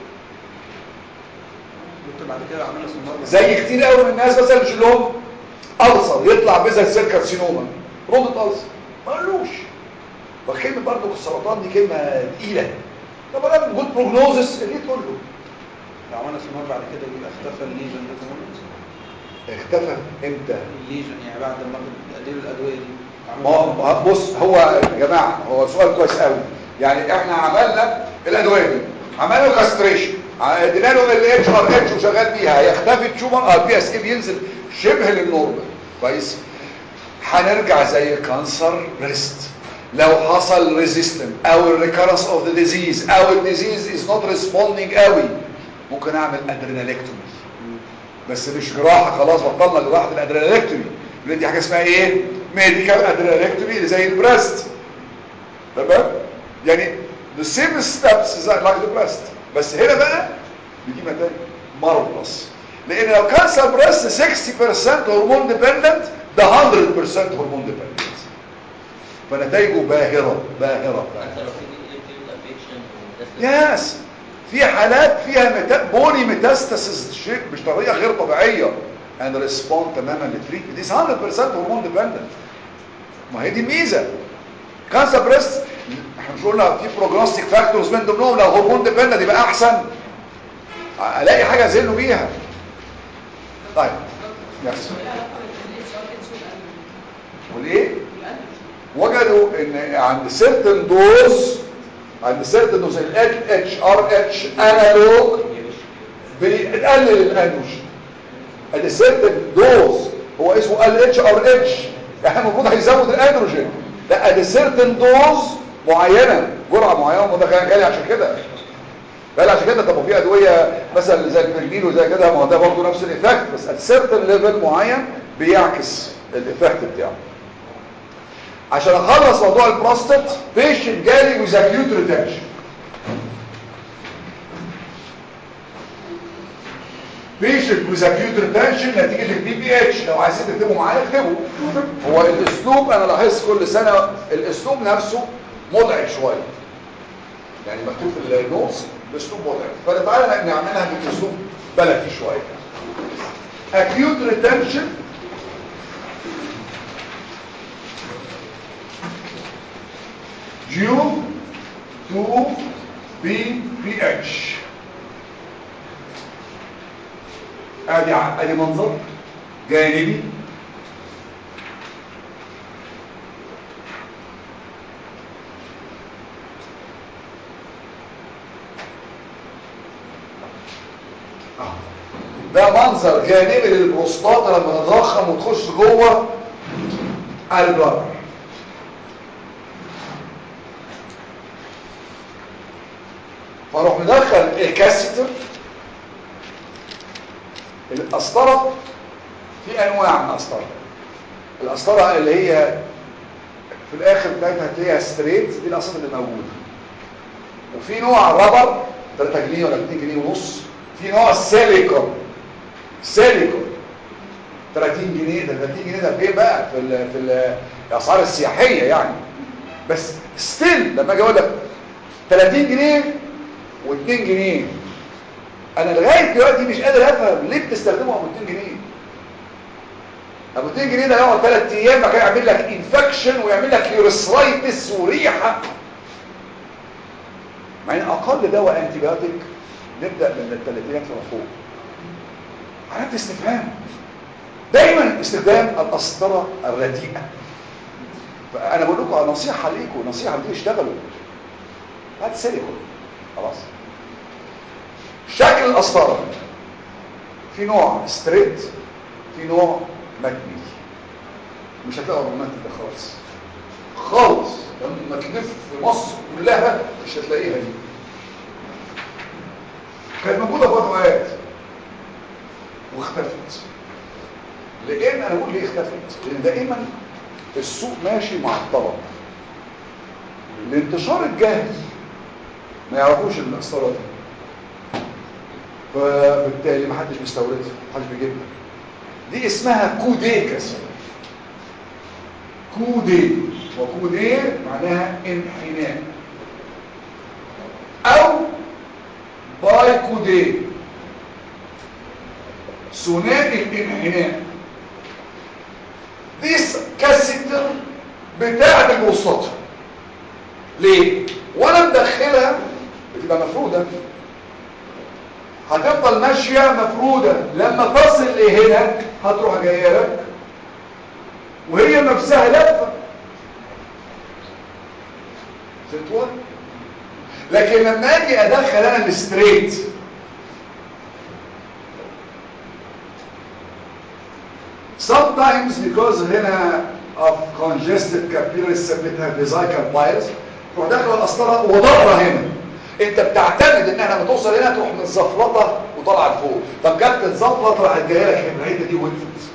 دكتور بعد كده عملنا سونار زي كتير قوي من الناس مثلا مش لهم ألسر يطلع بيزا سيل كارسينوما رودة ألسر ما قالوش وكلمة برضه السرطان دي كلمة تقيلة طب انا جود بروجنوزس اللي تقول له لو عملنا سونار بعد كده يبقى اختفى الليجن ده كمان اختفى امتى الليجن يعني بعد ما ناخد اديله الادويه دي ما ما- بص هو يا جماعه هو سؤال كويس قوي يعني احنا عملنا الادويه دي عملنا له كاستريشن ادينا له ال اتش ار اتش وشغال بيها يختفي التيومر اه البي اس اي بينزل شبه للنورمال كويس هنرجع زي كانسر بريست لو حصل ريزيستنت او الريكارنس اوف ذا ديزيز او الديزيز از نوت ريسبوندينج قوي ممكن اعمل ادرينالكتومي بس مش جراحه خلاص بطلنا جراحه الادرينالكتومي دي حاجه اسمها ايه ميديكال ادرينالكتومي اللي زي البريست تمام يعني the same steps as like the breast بس هنا بقى بيجي مكان مرضلس لان لو كانسر بريست 60% هرمون ديبندنت ده 100% هرمون ديبندنت فنتائجه باهره باهره حتى لو في ايه افكشن يس في حالات فيها ميتا... بولي ميتاستاسيس شيء مش طريقه غير طبيعيه and respond تماما للتريتمنت دي 100% هرمون ديبندنت ما هي دي الميزه كانسر بريست احنا مش قلنا في بروجنوستيك فاكتورز من ضمنهم لو هرمون ديبندنت يبقى احسن الاقي حاجه ازله بيها طيب يس وليه وجدوا ان عند سيرتن دوز عند سيرتن دوز ال اتش ار اتش انالوج بيقلل الانوجين ادي سيرتن دوز هو اسمه ال اتش ار اتش يعني المفروض هيزود الاندروجين لا ادي سيرتن دوز معينه جرعه معينه وده كان جالي عشان كده قال عشان كده طب وفي ادويه مثلا زي البرجين وزي كده ما هو ده برضه نفس الايفكت بس ات سيرتن ليفل معين بيعكس الايفكت بتاعه عشان اخلص موضوع البروستات بيشنت جالي ويز اكيوت ريتنشن بيشنت ويز اكيوت ريتنشن نتيجه البي بي اتش لو عايزين تكتبوا معايا اكتبوا هو الاسلوب انا لاحظت كل سنه الاسلوب نفسه مضعف شويه يعني مكتوب في النوتس باسلوب مضعف فتعالى نعملها باسلوب بلدي شويه acute retention due to BPH ادي ع- ادي منظر جانبي آه. ده منظر جانبي للبروستاتا لما تتضخم وتخش جوه البلد فاروح مدخل الكاسيتر القسطره في انواع من القسطره القسطره اللي هي في الاخر بتاعتها هتلاقيها ستريت دي القسطره اللي موجوده وفي نوع رابر 3 جنيه ولا 2 جنيه ونص في نوع سيليكون سيليكون 30 جنيه ده 30 جنيه ده فين بقى في ال في ال الاسعار السياحيه يعني بس ستيل لما اجي اقول لك 30 جنيه و2 جنيه انا لغايه دلوقتي مش قادر افهم ليه بتستخدمه ابو 2 جنيه ابو 2 جنيه ده يقعد 3 ايام بعد كده يعمل لك انفكشن ويعمل لك يورسرايتس وريحه مع ان اقل دواء انتي بايوتيك نبدا من الثلاثينات فما فوق علامه استفهام دايما استخدام القسطره الرديئه فانا بقول لكم نصيحه ليكم نصيحه بدي اشتغلوا هات سيليكون خلاص شكل القسطره في نوع ستريت في نوع مكني مش هتلاقوا الرومانتيك ده خالص خالص لما تلف في مصر كلها مش هتلاقيها دي كانت موجوده في وقت اوقات واختفت لان انا بقول ليه اختفت لان دائما السوق ماشي مع الطلب الانتشار الجاهز ما يعرفوش المسطره دي فبالتالي ما حدش بيستوردها ما حدش بيجيبها دي اسمها كوديكس كودي وكودي معناها انحناء او باي كودي ثنائي الانحناء دي كاسيتر بتاعت البوسطة ليه وانا مدخلها بتبقى مفرودة هتفضل ماشية مفرودة لما تصل لهنا هتروح جاية لك وهي نفسها لفة فتوى لكن لما اجي ادخل انا الستريت sometimes because هنا of congested capillaries سميتها vesical piles تروح داخله القسطره وضربه هنا انت بتعتمد ان احنا بتوصل هنا تروح متزفلطه وطالعه لفوق طب جت تتزفلط راحت جايه لك هنا الحته دي وقفت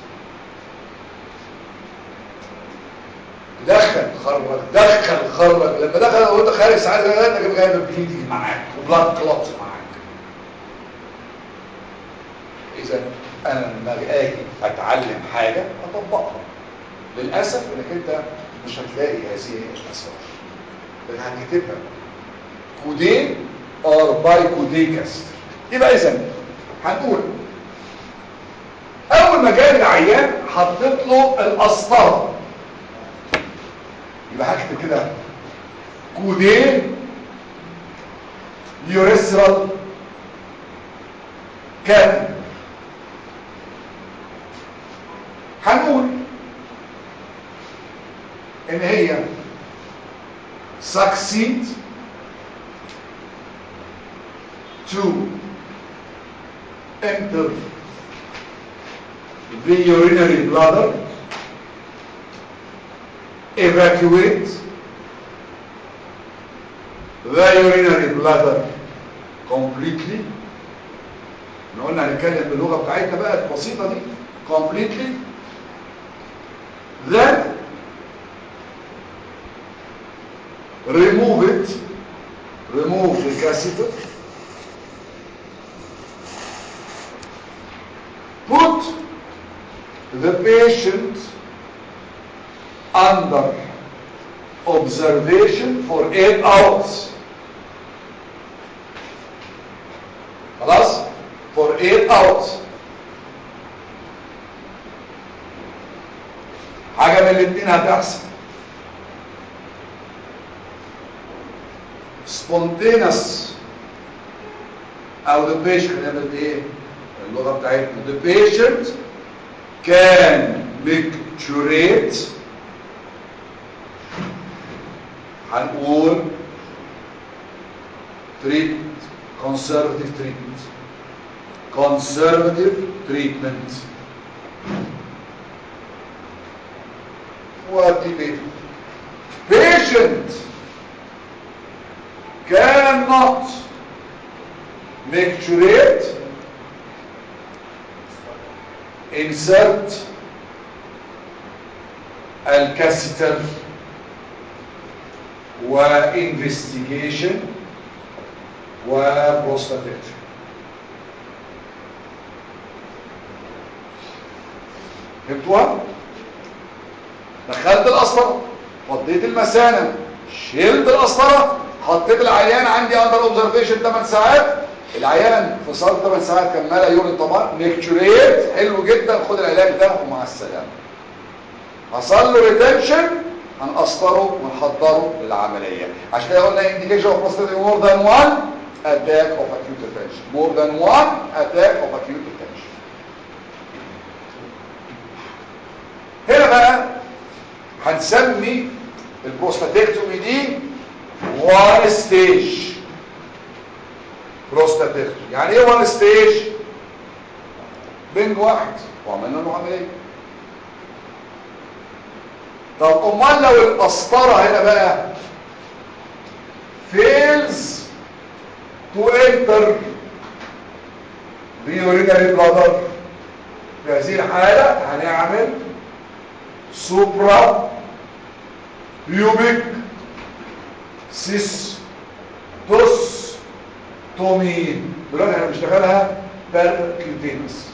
دخل خرج دخل خرج لما دخل وانت خارج ساعات انت جايب بليدنج معاك وبلاد كلوتس معاك اذا انا لما اجي اتعلم حاجه اطبقها للاسف انك انت مش هتلاقي هذه الاسرار لان هتكتبها كودين اور باي كوديكاس يبقى اذا هنقول اول ما جالي العيان حطيت له القسطره يبقى هكتب كده كودين يوريثرال كاتب هنقول ان هي succeed to enter the urinary bladder evacuate the urinary bladder completely احنا قلنا هنتكلم باللغه بتاعتنا بقى البسيطه دي completely then remove it remove the catheter put the patient under observation for 8 hours خلاص for 8 hours حاجة من الاثنين هتحصل spontaneous او the patient هنعمل ايه اللغة بتاعتنا the patient can micturate هنقول treat conservative treatment conservative treatment what the patient cannot micturate insert الكاسيتر وانفستيجيشن وبروستاتكتري فهمتوها دخلت القسطره فضيت المثانه شلت القسطره حطيت العيان عندي اندر اوبزرفيشن 8 ساعات العيان في صاله 8 ساعات كان مالها يورين طبعا ميكتوريت حلو جدا خد العلاج ده ومع السلامه حصل له ريتنشن هنقسطره ونحضره للعمليه عشان كده قلنا indication of prostate more than one attack of acute hypertension more than one attack of acute hypertension هنا بقى هنسمي البروستاتكتومي دي وان ستيج بروستاتكتومي يعني ايه وان ستيج بنج واحد وعملنا له عمليه طب امال لو القسطره هنا بقى fails to enter the urinary bladder في هذه الحالة هنعمل سوبرا بيوبيك سيستومين دلوقتي احنا بنشتغلها بيركيوتينس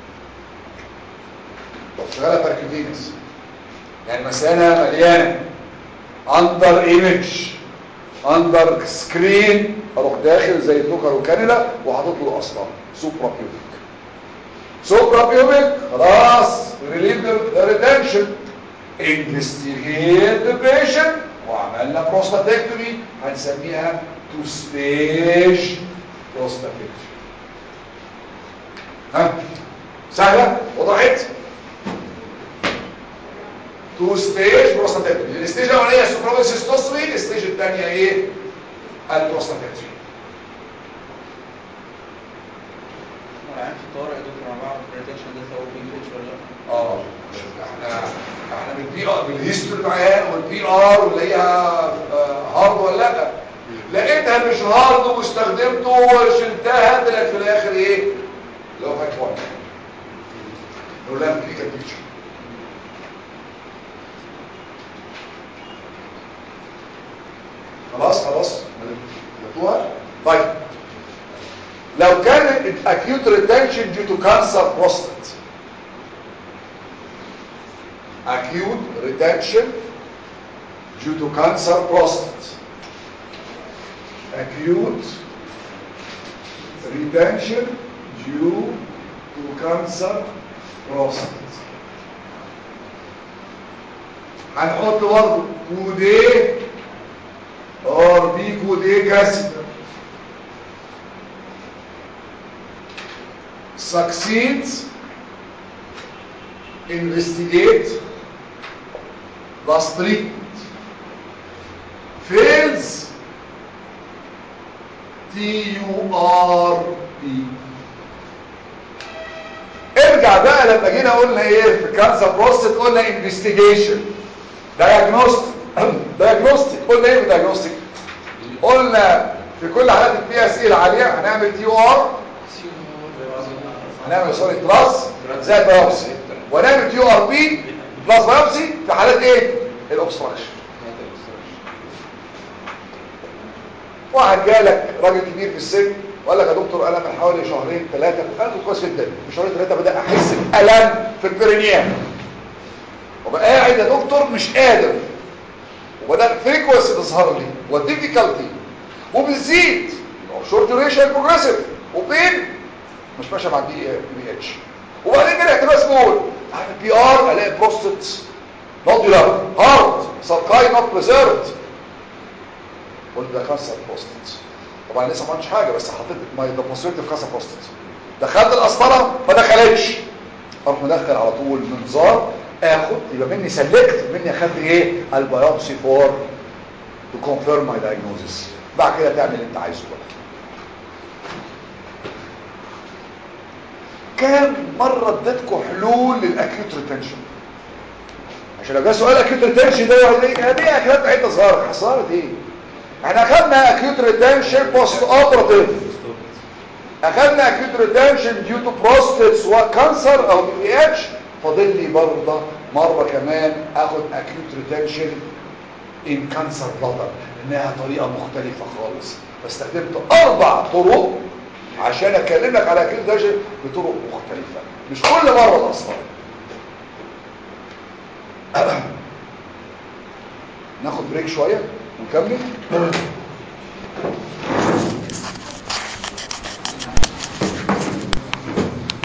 بشتغلها بيركيوتينس يعني مثلا مليانه اندر ايمج اندر سكرين اروح داخل زي النوكر وكانيلا وحاطط له اصلا سوبرا بيوبيك سوبرا بيوبيك خلاص ريليف ذا ريتنشن انفستيجيت ذا بيشنت وعملنا بروستاتكتومي هنسميها تو ستيج بروستاتكتومي ها سهله وضحت تو ستيج بروستاتكتومي الستيج الاولانيه سوبرا سيستوستومي الستيج الثانيه ايه البروستاتكتومي العيان في الطوارئ يا دكتور انا بعرف الريتنشن ده سواء بي اتش ولا لا اه احنا احنا بالبي ار بالهيستوري معايا والبي ار ونلاقيها هارد ولا لا لقيتها مش هارد واستخدمته وشلتها طلعت في الاخر ايه لو فات وان لو لا كلينيكال بيكتشر خلاص خلاص ملتوها طيب لو كان acute retention due to cancer prostate acute retention due to cancer prostate acute retention due to cancer prostate هنحط برضه كوديه اور بي كوديه كاسيتر succeeds investigate plus treatment fails T-U-R-P ارجع بقى لما جينا قلنا ايه في كانسر بروستات قلنا investigation diagnostic diagnostic قلنا ايه في diagnostic قلنا في كل حالات البي اس اي العاليه هنعمل تي ار هنعمل سوري تراس زي البيوبسي ونعمل تيو ار بي بلس بيوبسي في حالات ايه الاوبستراكشن واحد جالك راجل كبير في السن وقال لك يا دكتور انا من حوالي شهرين ثلاثه قال له كويس جدا في شهرين ثلاثه بدا احس بالم في البرينيام وبقى قاعد يا دكتور مش قادر وبدا فريكوانسي تظهر لي والديفيكالتي وبتزيد شورت ديوريشن بروجريسيف وبين مش ماشيه مع الدي بي اتش وبعدين كده احتمال بقول اعمل بي ار الاقي بروستات نودولار هارد ساركاي نوت بريزيرفد قلت ده كانسر بروستات طبعا لسه ما عملتش حاجه بس حطيت ماي ديمونستريتيف كانسر بروستات دخلت القسطره ما دخلتش اروح مدخل على طول منظار اخد يبقى مني سلكت مني اخدت ايه البيوبسي فور تو كونفيرم ماي دايجنوزيس بعد كده تعمل اللي انت عايزه بقى كام مرة اديتكم حلول للاكيوت ريتنشن عشان لو جه سؤال اكيوت ريتنشن ده واحد ايه هذه اكيوت حته صغيره حصلت ايه احنا اخذنا اكيوت ريتنشن بوست اوبراتيف اخذنا اكيوت ريتنشن ديو تو بروستات سواء كانسر او بي اتش فاضل لي برضه مره كمان اخد اكيوت ريتنشن ان كانسر بلادر انها طريقه مختلفه خالص فاستخدمت اربع طرق عشان اكلمك على اكيوت ريتنشن بطرق مختلفه مش كل مره اصلا ناخد بريك شويه ونكمل